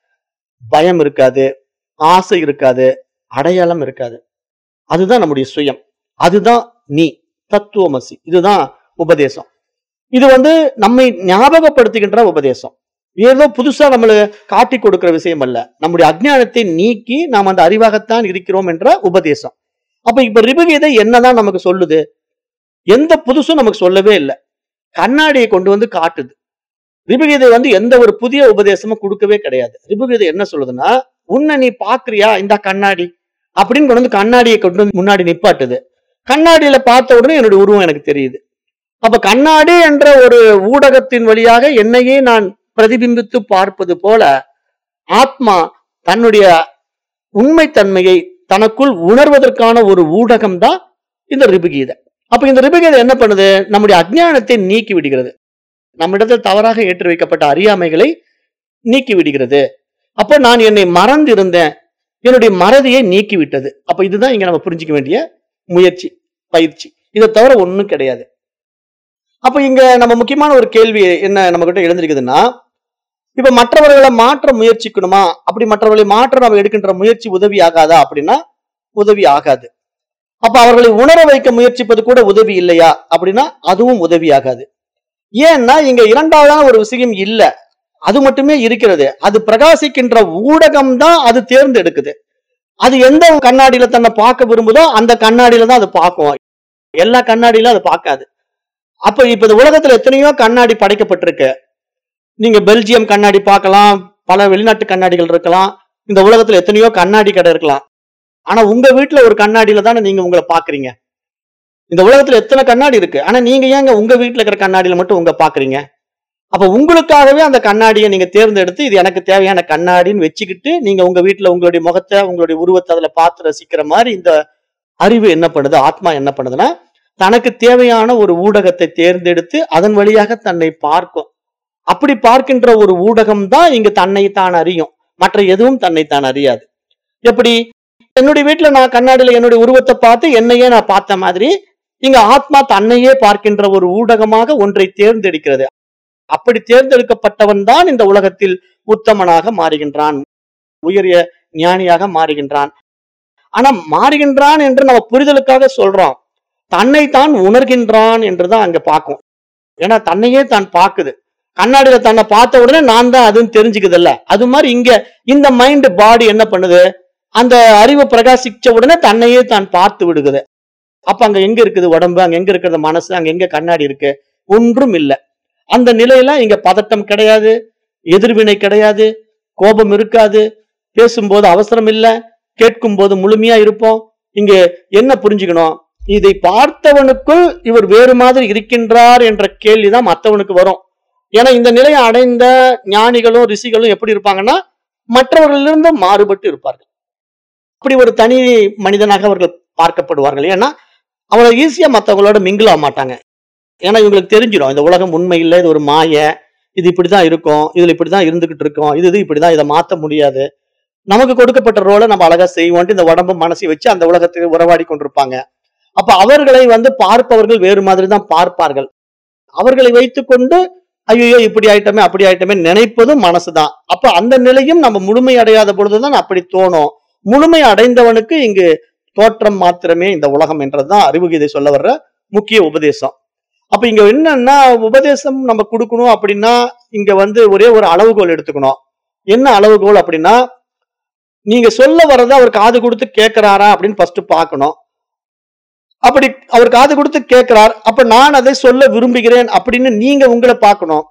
பயம் இருக்காது ஆசை இருக்காது அடையாளம் இருக்காது அதுதான் நம்முடைய சுயம் அதுதான் நீ தத்துவமசி இதுதான் உபதேசம் இது வந்து நம்மை ஞாபகப்படுத்துகின்ற உபதேசம் ஏதோ புதுசா நம்மள காட்டி கொடுக்கிற விஷயம் அல்ல நம்முடைய அஜ்ஞானத்தை நீக்கி நாம் அந்த அறிவாகத்தான் இருக்கிறோம் என்ற உபதேசம் அப்ப இப்ப ரிபுகீதை என்னதான் நமக்கு சொல்லுது எந்த புதுசும் நமக்கு சொல்லவே இல்லை கண்ணாடியை கொண்டு வந்து காட்டுது ரிபுகீதை வந்து எந்த ஒரு புதிய உபதேசமும் கொடுக்கவே கிடையாது ரிபுகீதை என்ன சொல்லுதுன்னா உன்னை நீ பாக்குறியா இந்த கண்ணாடி அப்படின்னு கொண்டு வந்து கண்ணாடியை கொண்டு வந்து முன்னாடி நிப்பாட்டுது கண்ணாடியில பார்த்த உடனே என்னுடைய உருவம் எனக்கு தெரியுது அப்ப கண்ணாடி என்ற ஒரு ஊடகத்தின் வழியாக என்னையே நான் பிரதிபிம்பித்து பார்ப்பது போல ஆத்மா தன்னுடைய உண்மைத்தன்மையை தனக்குள் உணர்வதற்கான ஒரு ஊடகம் தான் இந்த ரிபுகீதை அப்ப இந்த ரிபுகீதை என்ன பண்ணுது நம்முடைய அஜ்ஞானத்தை நீக்கி விடுகிறது நம்மிடத்தில் தவறாக ஏற்றி வைக்கப்பட்ட அறியாமைகளை நீக்கி விடுகிறது அப்ப நான் என்னை மறந்து இருந்தேன் என்னுடைய மறதியை நீக்கி விட்டது அப்ப இதுதான் இங்க நம்ம புரிஞ்சுக்க வேண்டிய முயற்சி பயிற்சி இதை தவிர ஒண்ணும் கிடையாது அப்ப இங்க நம்ம முக்கியமான ஒரு கேள்வி என்ன நம்ம கிட்ட எழுந்திருக்குதுன்னா இப்ப மற்றவர்களை மாற்ற முயற்சிக்கணுமா அப்படி மற்றவர்களை மாற்ற நம்ம எடுக்கின்ற முயற்சி உதவி ஆகாதா அப்படின்னா உதவி ஆகாது அப்ப அவர்களை உணர வைக்க முயற்சிப்பது கூட உதவி இல்லையா அப்படின்னா அதுவும் உதவி ஆகாது ஏன்னா இங்க இரண்டாவதான ஒரு விஷயம் இல்ல அது மட்டுமே இருக்கிறது அது பிரகாசிக்கின்ற ஊடகம் தான் அது தேர்ந்தெடுக்குது அது எந்த கண்ணாடியில தன்னை பார்க்க விரும்புதோ அந்த கண்ணாடியில தான் அது பார்க்கும் எல்லா கண்ணாடியிலும் அது பார்க்காது அப்ப இப்ப இந்த உலகத்துல எத்தனையோ கண்ணாடி படைக்கப்பட்டிருக்கு நீங்க பெல்ஜியம் கண்ணாடி பார்க்கலாம் பல வெளிநாட்டு கண்ணாடிகள் இருக்கலாம் இந்த உலகத்துல எத்தனையோ கண்ணாடி கடை இருக்கலாம் ஆனா உங்க வீட்டுல ஒரு கண்ணாடியில தானே நீங்க உங்களை பாக்குறீங்க இந்த உலகத்துல எத்தனை கண்ணாடி இருக்கு ஆனா நீங்க ஏங்க உங்க வீட்டுல இருக்கிற கண்ணாடியில மட்டும் உங்க பாக்குறீங்க அப்ப உங்களுக்காகவே அந்த கண்ணாடியை நீங்க தேர்ந்தெடுத்து இது எனக்கு தேவையான கண்ணாடின்னு வச்சுக்கிட்டு நீங்க உங்க வீட்டுல உங்களுடைய முகத்தை உங்களுடைய உருவத்தை அதுல பார்த்து ரசிக்கிற மாதிரி இந்த அறிவு என்ன பண்ணுது ஆத்மா என்ன பண்ணுதுன்னா தனக்கு தேவையான ஒரு ஊடகத்தை தேர்ந்தெடுத்து அதன் வழியாக தன்னை பார்க்கும் அப்படி பார்க்கின்ற ஒரு ஊடகம் தான் இங்க தன்னை தான் அறியும் மற்ற எதுவும் தன்னை தான் அறியாது எப்படி என்னுடைய வீட்டுல நான் கண்ணாடியில என்னுடைய உருவத்தை பார்த்து என்னையே நான் பார்த்த மாதிரி இங்க ஆத்மா தன்னையே பார்க்கின்ற ஒரு ஊடகமாக ஒன்றை தேர்ந்தெடுக்கிறது அப்படி தேர்ந்தெடுக்கப்பட்டவன் தான் இந்த உலகத்தில் உத்தமனாக மாறுகின்றான் உயரிய ஞானியாக மாறுகின்றான் ஆனா மாறுகின்றான் என்று நம்ம புரிதலுக்காக சொல்றோம் தன்னைத்தான் உணர்கின்றான் என்றுதான் அங்க பார்க்கும் ஏன்னா தன்னையே தான் பார்க்குது கண்ணாடியில தன்னை பார்த்த உடனே நான் தான் அதுன்னு தெரிஞ்சுக்குது அது மாதிரி இங்க இந்த மைண்ட் பாடி என்ன பண்ணுது அந்த அறிவு பிரகாசிச்ச உடனே தன்னையே தான் பார்த்து விடுகுது அப்ப அங்க எங்க இருக்குது உடம்பு அங்க எங்க இருக்கிறது மனசு அங்க எங்க கண்ணாடி இருக்கு ஒன்றும் இல்லை அந்த நிலையில இங்க பதட்டம் கிடையாது எதிர்வினை கிடையாது கோபம் இருக்காது பேசும்போது அவசரம் இல்லை கேட்கும் போது முழுமையா இருப்போம் இங்க என்ன புரிஞ்சுக்கணும் இதை பார்த்தவனுக்குள் இவர் வேறு மாதிரி இருக்கின்றார் என்ற கேள்விதான் மற்றவனுக்கு வரும் ஏன்னா இந்த நிலையை அடைந்த ஞானிகளும் ரிஷிகளும் எப்படி இருப்பாங்கன்னா மற்றவர்களிலிருந்து மாறுபட்டு இருப்பார்கள் அப்படி ஒரு தனி மனிதனாக அவர்கள் பார்க்கப்படுவார்கள் ஏன்னா அவங்களை ஈஸியா மற்றவங்களோட மிங்கிள் ஆக மாட்டாங்க ஏன்னா இவங்களுக்கு தெரிஞ்சிடும் இந்த உலகம் உண்மை இல்லை இது ஒரு மாய இது இப்படிதான் இருக்கும் இதுல இப்படிதான் இருந்துகிட்டு இருக்கோம் இது இது இப்படிதான் இதை மாத்த முடியாது நமக்கு கொடுக்கப்பட்ட ரோலை நம்ம அழகா செய்வோன்ட்டு இந்த உடம்பு மனசை வச்சு அந்த உலகத்துக்கு உறவாடி கொண்டிருப்பாங்க அப்ப அவர்களை வந்து பார்ப்பவர்கள் வேறு மாதிரி தான் பார்ப்பார்கள் அவர்களை வைத்துக்கொண்டு ஐயோ இப்படி ஆயிட்டமே அப்படி ஆயிட்டமே நினைப்பதும் மனசுதான் அப்ப அந்த நிலையும் நம்ம முழுமை அடையாத பொழுதுதான் அப்படி தோணும் முழுமை அடைந்தவனுக்கு இங்கு தோற்றம் மாத்திரமே இந்த உலகம் என்றதுதான் அறிவுகீதை சொல்ல வர்ற முக்கிய உபதேசம் அப்ப இங்க என்னன்னா உபதேசம் நம்ம கொடுக்கணும் அப்படின்னா இங்க வந்து ஒரே ஒரு அளவுகோல் எடுத்துக்கணும் என்ன அளவுகோல் அப்படின்னா நீங்க சொல்ல வர்றத அவர் காது கொடுத்து கேட்கிறாரா அப்படின்னு ஃபர்ஸ்ட் பார்க்கணும் அப்படி அவர் காது கொடுத்து கேட்கிறார் அப்ப நான் அதை சொல்ல விரும்புகிறேன் அப்படின்னு நீங்க உங்களை பார்க்கணும்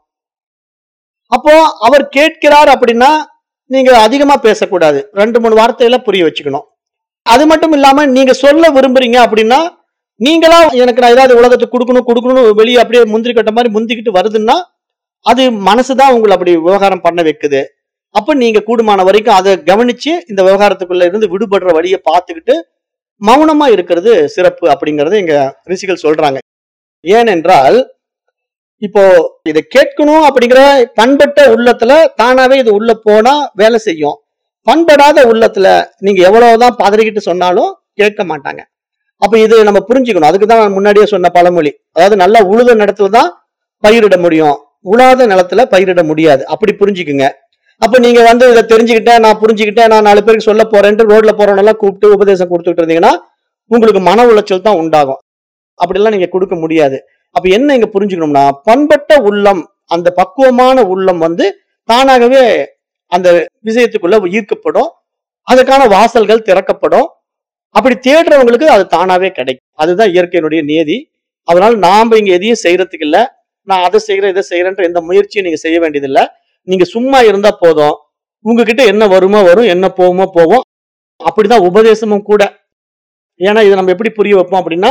அப்போ அவர் கேட்கிறார் அப்படின்னா நீங்க அதிகமா பேசக்கூடாது ரெண்டு மூணு வார்த்தையில புரிய வச்சுக்கணும் அது மட்டும் இல்லாம நீங்க சொல்ல விரும்புறீங்க அப்படின்னா நீங்களா எனக்கு நான் ஏதாவது உலகத்துக்கு கொடுக்கணும் கொடுக்கணும் வெளியே அப்படியே முந்திரி கட்ட மாதிரி முந்திக்கிட்டு வருதுன்னா அது மனசுதான் உங்களை அப்படி விவகாரம் பண்ண வைக்குது அப்ப நீங்க கூடுமான வரைக்கும் அதை கவனிச்சு இந்த விவகாரத்துக்குள்ள இருந்து விடுபடுற வழியை பார்த்துக்கிட்டு மௌனமா இருக்கிறது சிறப்பு அப்படிங்கறது இங்க ரிஷிகள் சொல்றாங்க ஏனென்றால் இப்போ இதை கேட்கணும் அப்படிங்கிற பண்பட்ட உள்ளத்துல தானாவே இது உள்ள போனா வேலை செய்யும் பண்படாத உள்ளத்துல நீங்க எவ்வளவுதான் பதறிக்கிட்டு சொன்னாலும் கேட்க மாட்டாங்க அப்ப இது நம்ம புரிஞ்சுக்கணும் அதுக்கு தான் நான் முன்னாடியே சொன்ன பழமொழி அதாவது நல்லா உழுத நிலத்துல தான் பயிரிட முடியும் உழாத நிலத்துல பயிரிட முடியாது அப்படி புரிஞ்சுக்குங்க அப்ப நீங்க வந்து இதை தெரிஞ்சுக்கிட்டேன் நான் புரிஞ்சுக்கிட்டேன் நான் நாலு பேருக்கு சொல்ல போறேன்ட்டு ரோட்ல போறவனெல்லாம் கூப்பிட்டு உபதேசம் கொடுத்துட்டு இருந்தீங்கன்னா உங்களுக்கு மன உளைச்சல் தான் உண்டாகும் அப்படிலாம் நீங்க கொடுக்க முடியாது அப்ப என்ன இங்க புரிஞ்சுக்கணும்னா பண்பட்ட உள்ளம் அந்த பக்குவமான உள்ளம் வந்து தானாகவே அந்த விஷயத்துக்குள்ள ஈர்க்கப்படும் அதுக்கான வாசல்கள் திறக்கப்படும் அப்படி தேடுறவங்களுக்கு அது தானாவே கிடைக்கும் அதுதான் இயற்கையினுடைய நியதி அதனால நாம இங்க எதையும் செய்யறதுக்கு இல்ல நான் அதை செய்யறேன் இதை செய்யறேன்ற எந்த முயற்சியும் நீங்க செய்ய வேண்டியதில்ல நீங்க சும்மா இருந்தா போதும் உங்ககிட்ட என்ன வருமோ வரும் என்ன போகுமோ போகும் அப்படிதான் உபதேசமும் கூட ஏன்னா இதை நம்ம எப்படி புரிய வைப்போம் அப்படின்னா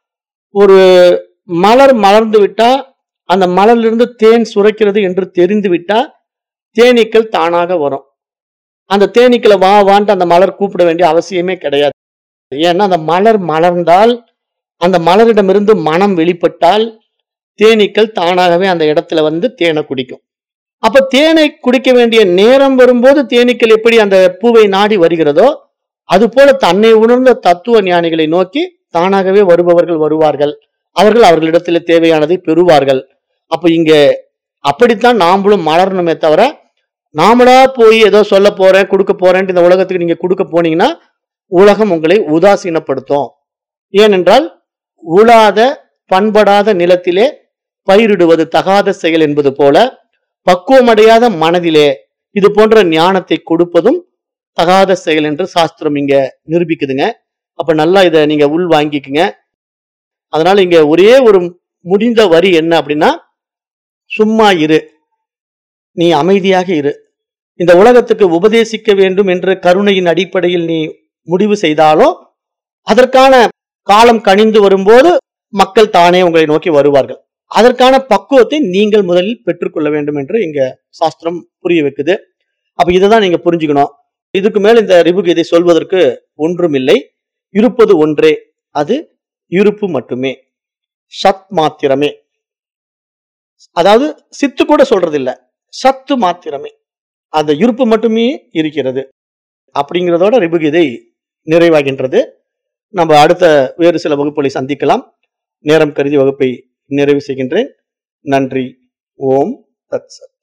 ஒரு மலர் மலர்ந்து விட்டா அந்த மலர்ல இருந்து தேன் சுரைக்கிறது என்று தெரிந்து விட்டா தேனீக்கள் தானாக வரும் அந்த தேனீக்களை வா வான்ட்டு அந்த மலர் கூப்பிட வேண்டிய அவசியமே கிடையாது ஏன்னா அந்த மலர் மலர்ந்தால் அந்த மலரிடமிருந்து மனம் வெளிப்பட்டால் தேனீக்கள் தானாகவே அந்த இடத்துல வந்து தேனை குடிக்கும் அப்ப தேனை குடிக்க வேண்டிய நேரம் வரும்போது தேனீக்கள் எப்படி அந்த பூவை நாடி வருகிறதோ அது போல தன்னை உணர்ந்த தத்துவ ஞானிகளை நோக்கி தானாகவே வருபவர்கள் வருவார்கள் அவர்கள் அவர்களிடத்துல தேவையானதை பெறுவார்கள் அப்ப இங்க அப்படித்தான் நாமளும் மலரணுமே தவிர நாமளா போய் ஏதோ சொல்ல போறேன் கொடுக்க போறேன்ட்டு இந்த உலகத்துக்கு நீங்க கொடுக்க போனீங்கன்னா உலகம் உங்களை உதாசீனப்படுத்தும் ஏனென்றால் உழாத பண்படாத நிலத்திலே பயிரிடுவது தகாத செயல் என்பது போல பக்குவமடையாத மனதிலே இது போன்ற ஞானத்தை கொடுப்பதும் தகாத செயல் என்று சாஸ்திரம் இங்க நிரூபிக்குதுங்க அப்ப நல்லா இதை நீங்க உள் வாங்கிக்குங்க அதனால இங்க ஒரே ஒரு முடிந்த வரி என்ன அப்படின்னா சும்மா இரு நீ அமைதியாக இரு இந்த உலகத்துக்கு உபதேசிக்க வேண்டும் என்ற கருணையின் அடிப்படையில் நீ முடிவு செய்தாலும் அதற்கான காலம் கணிந்து வரும்போது மக்கள் தானே உங்களை நோக்கி வருவார்கள் அதற்கான பக்குவத்தை நீங்கள் முதலில் பெற்றுக்கொள்ள வேண்டும் என்று இங்க சாஸ்திரம் புரிய வைக்குது அப்ப இதுதான் நீங்க புரிஞ்சுக்கணும் இதுக்கு மேல் இந்த ரிபுகீதை சொல்வதற்கு ஒன்றுமில்லை இருப்பது ஒன்றே அது இருப்பு மட்டுமே சத் மாத்திரமே அதாவது சித்து கூட சொல்றது இல்ல சத்து மாத்திரமே அந்த இருப்பு மட்டுமே இருக்கிறது அப்படிங்கிறதோட ரிபுகீதை நிறைவாகின்றது நம்ம அடுத்த வேறு சில வகுப்புகளை சந்திக்கலாம் நேரம் கருதி வகுப்பை நிறைவு செய்கின்றேன் நன்றி ஓம் தத் சத்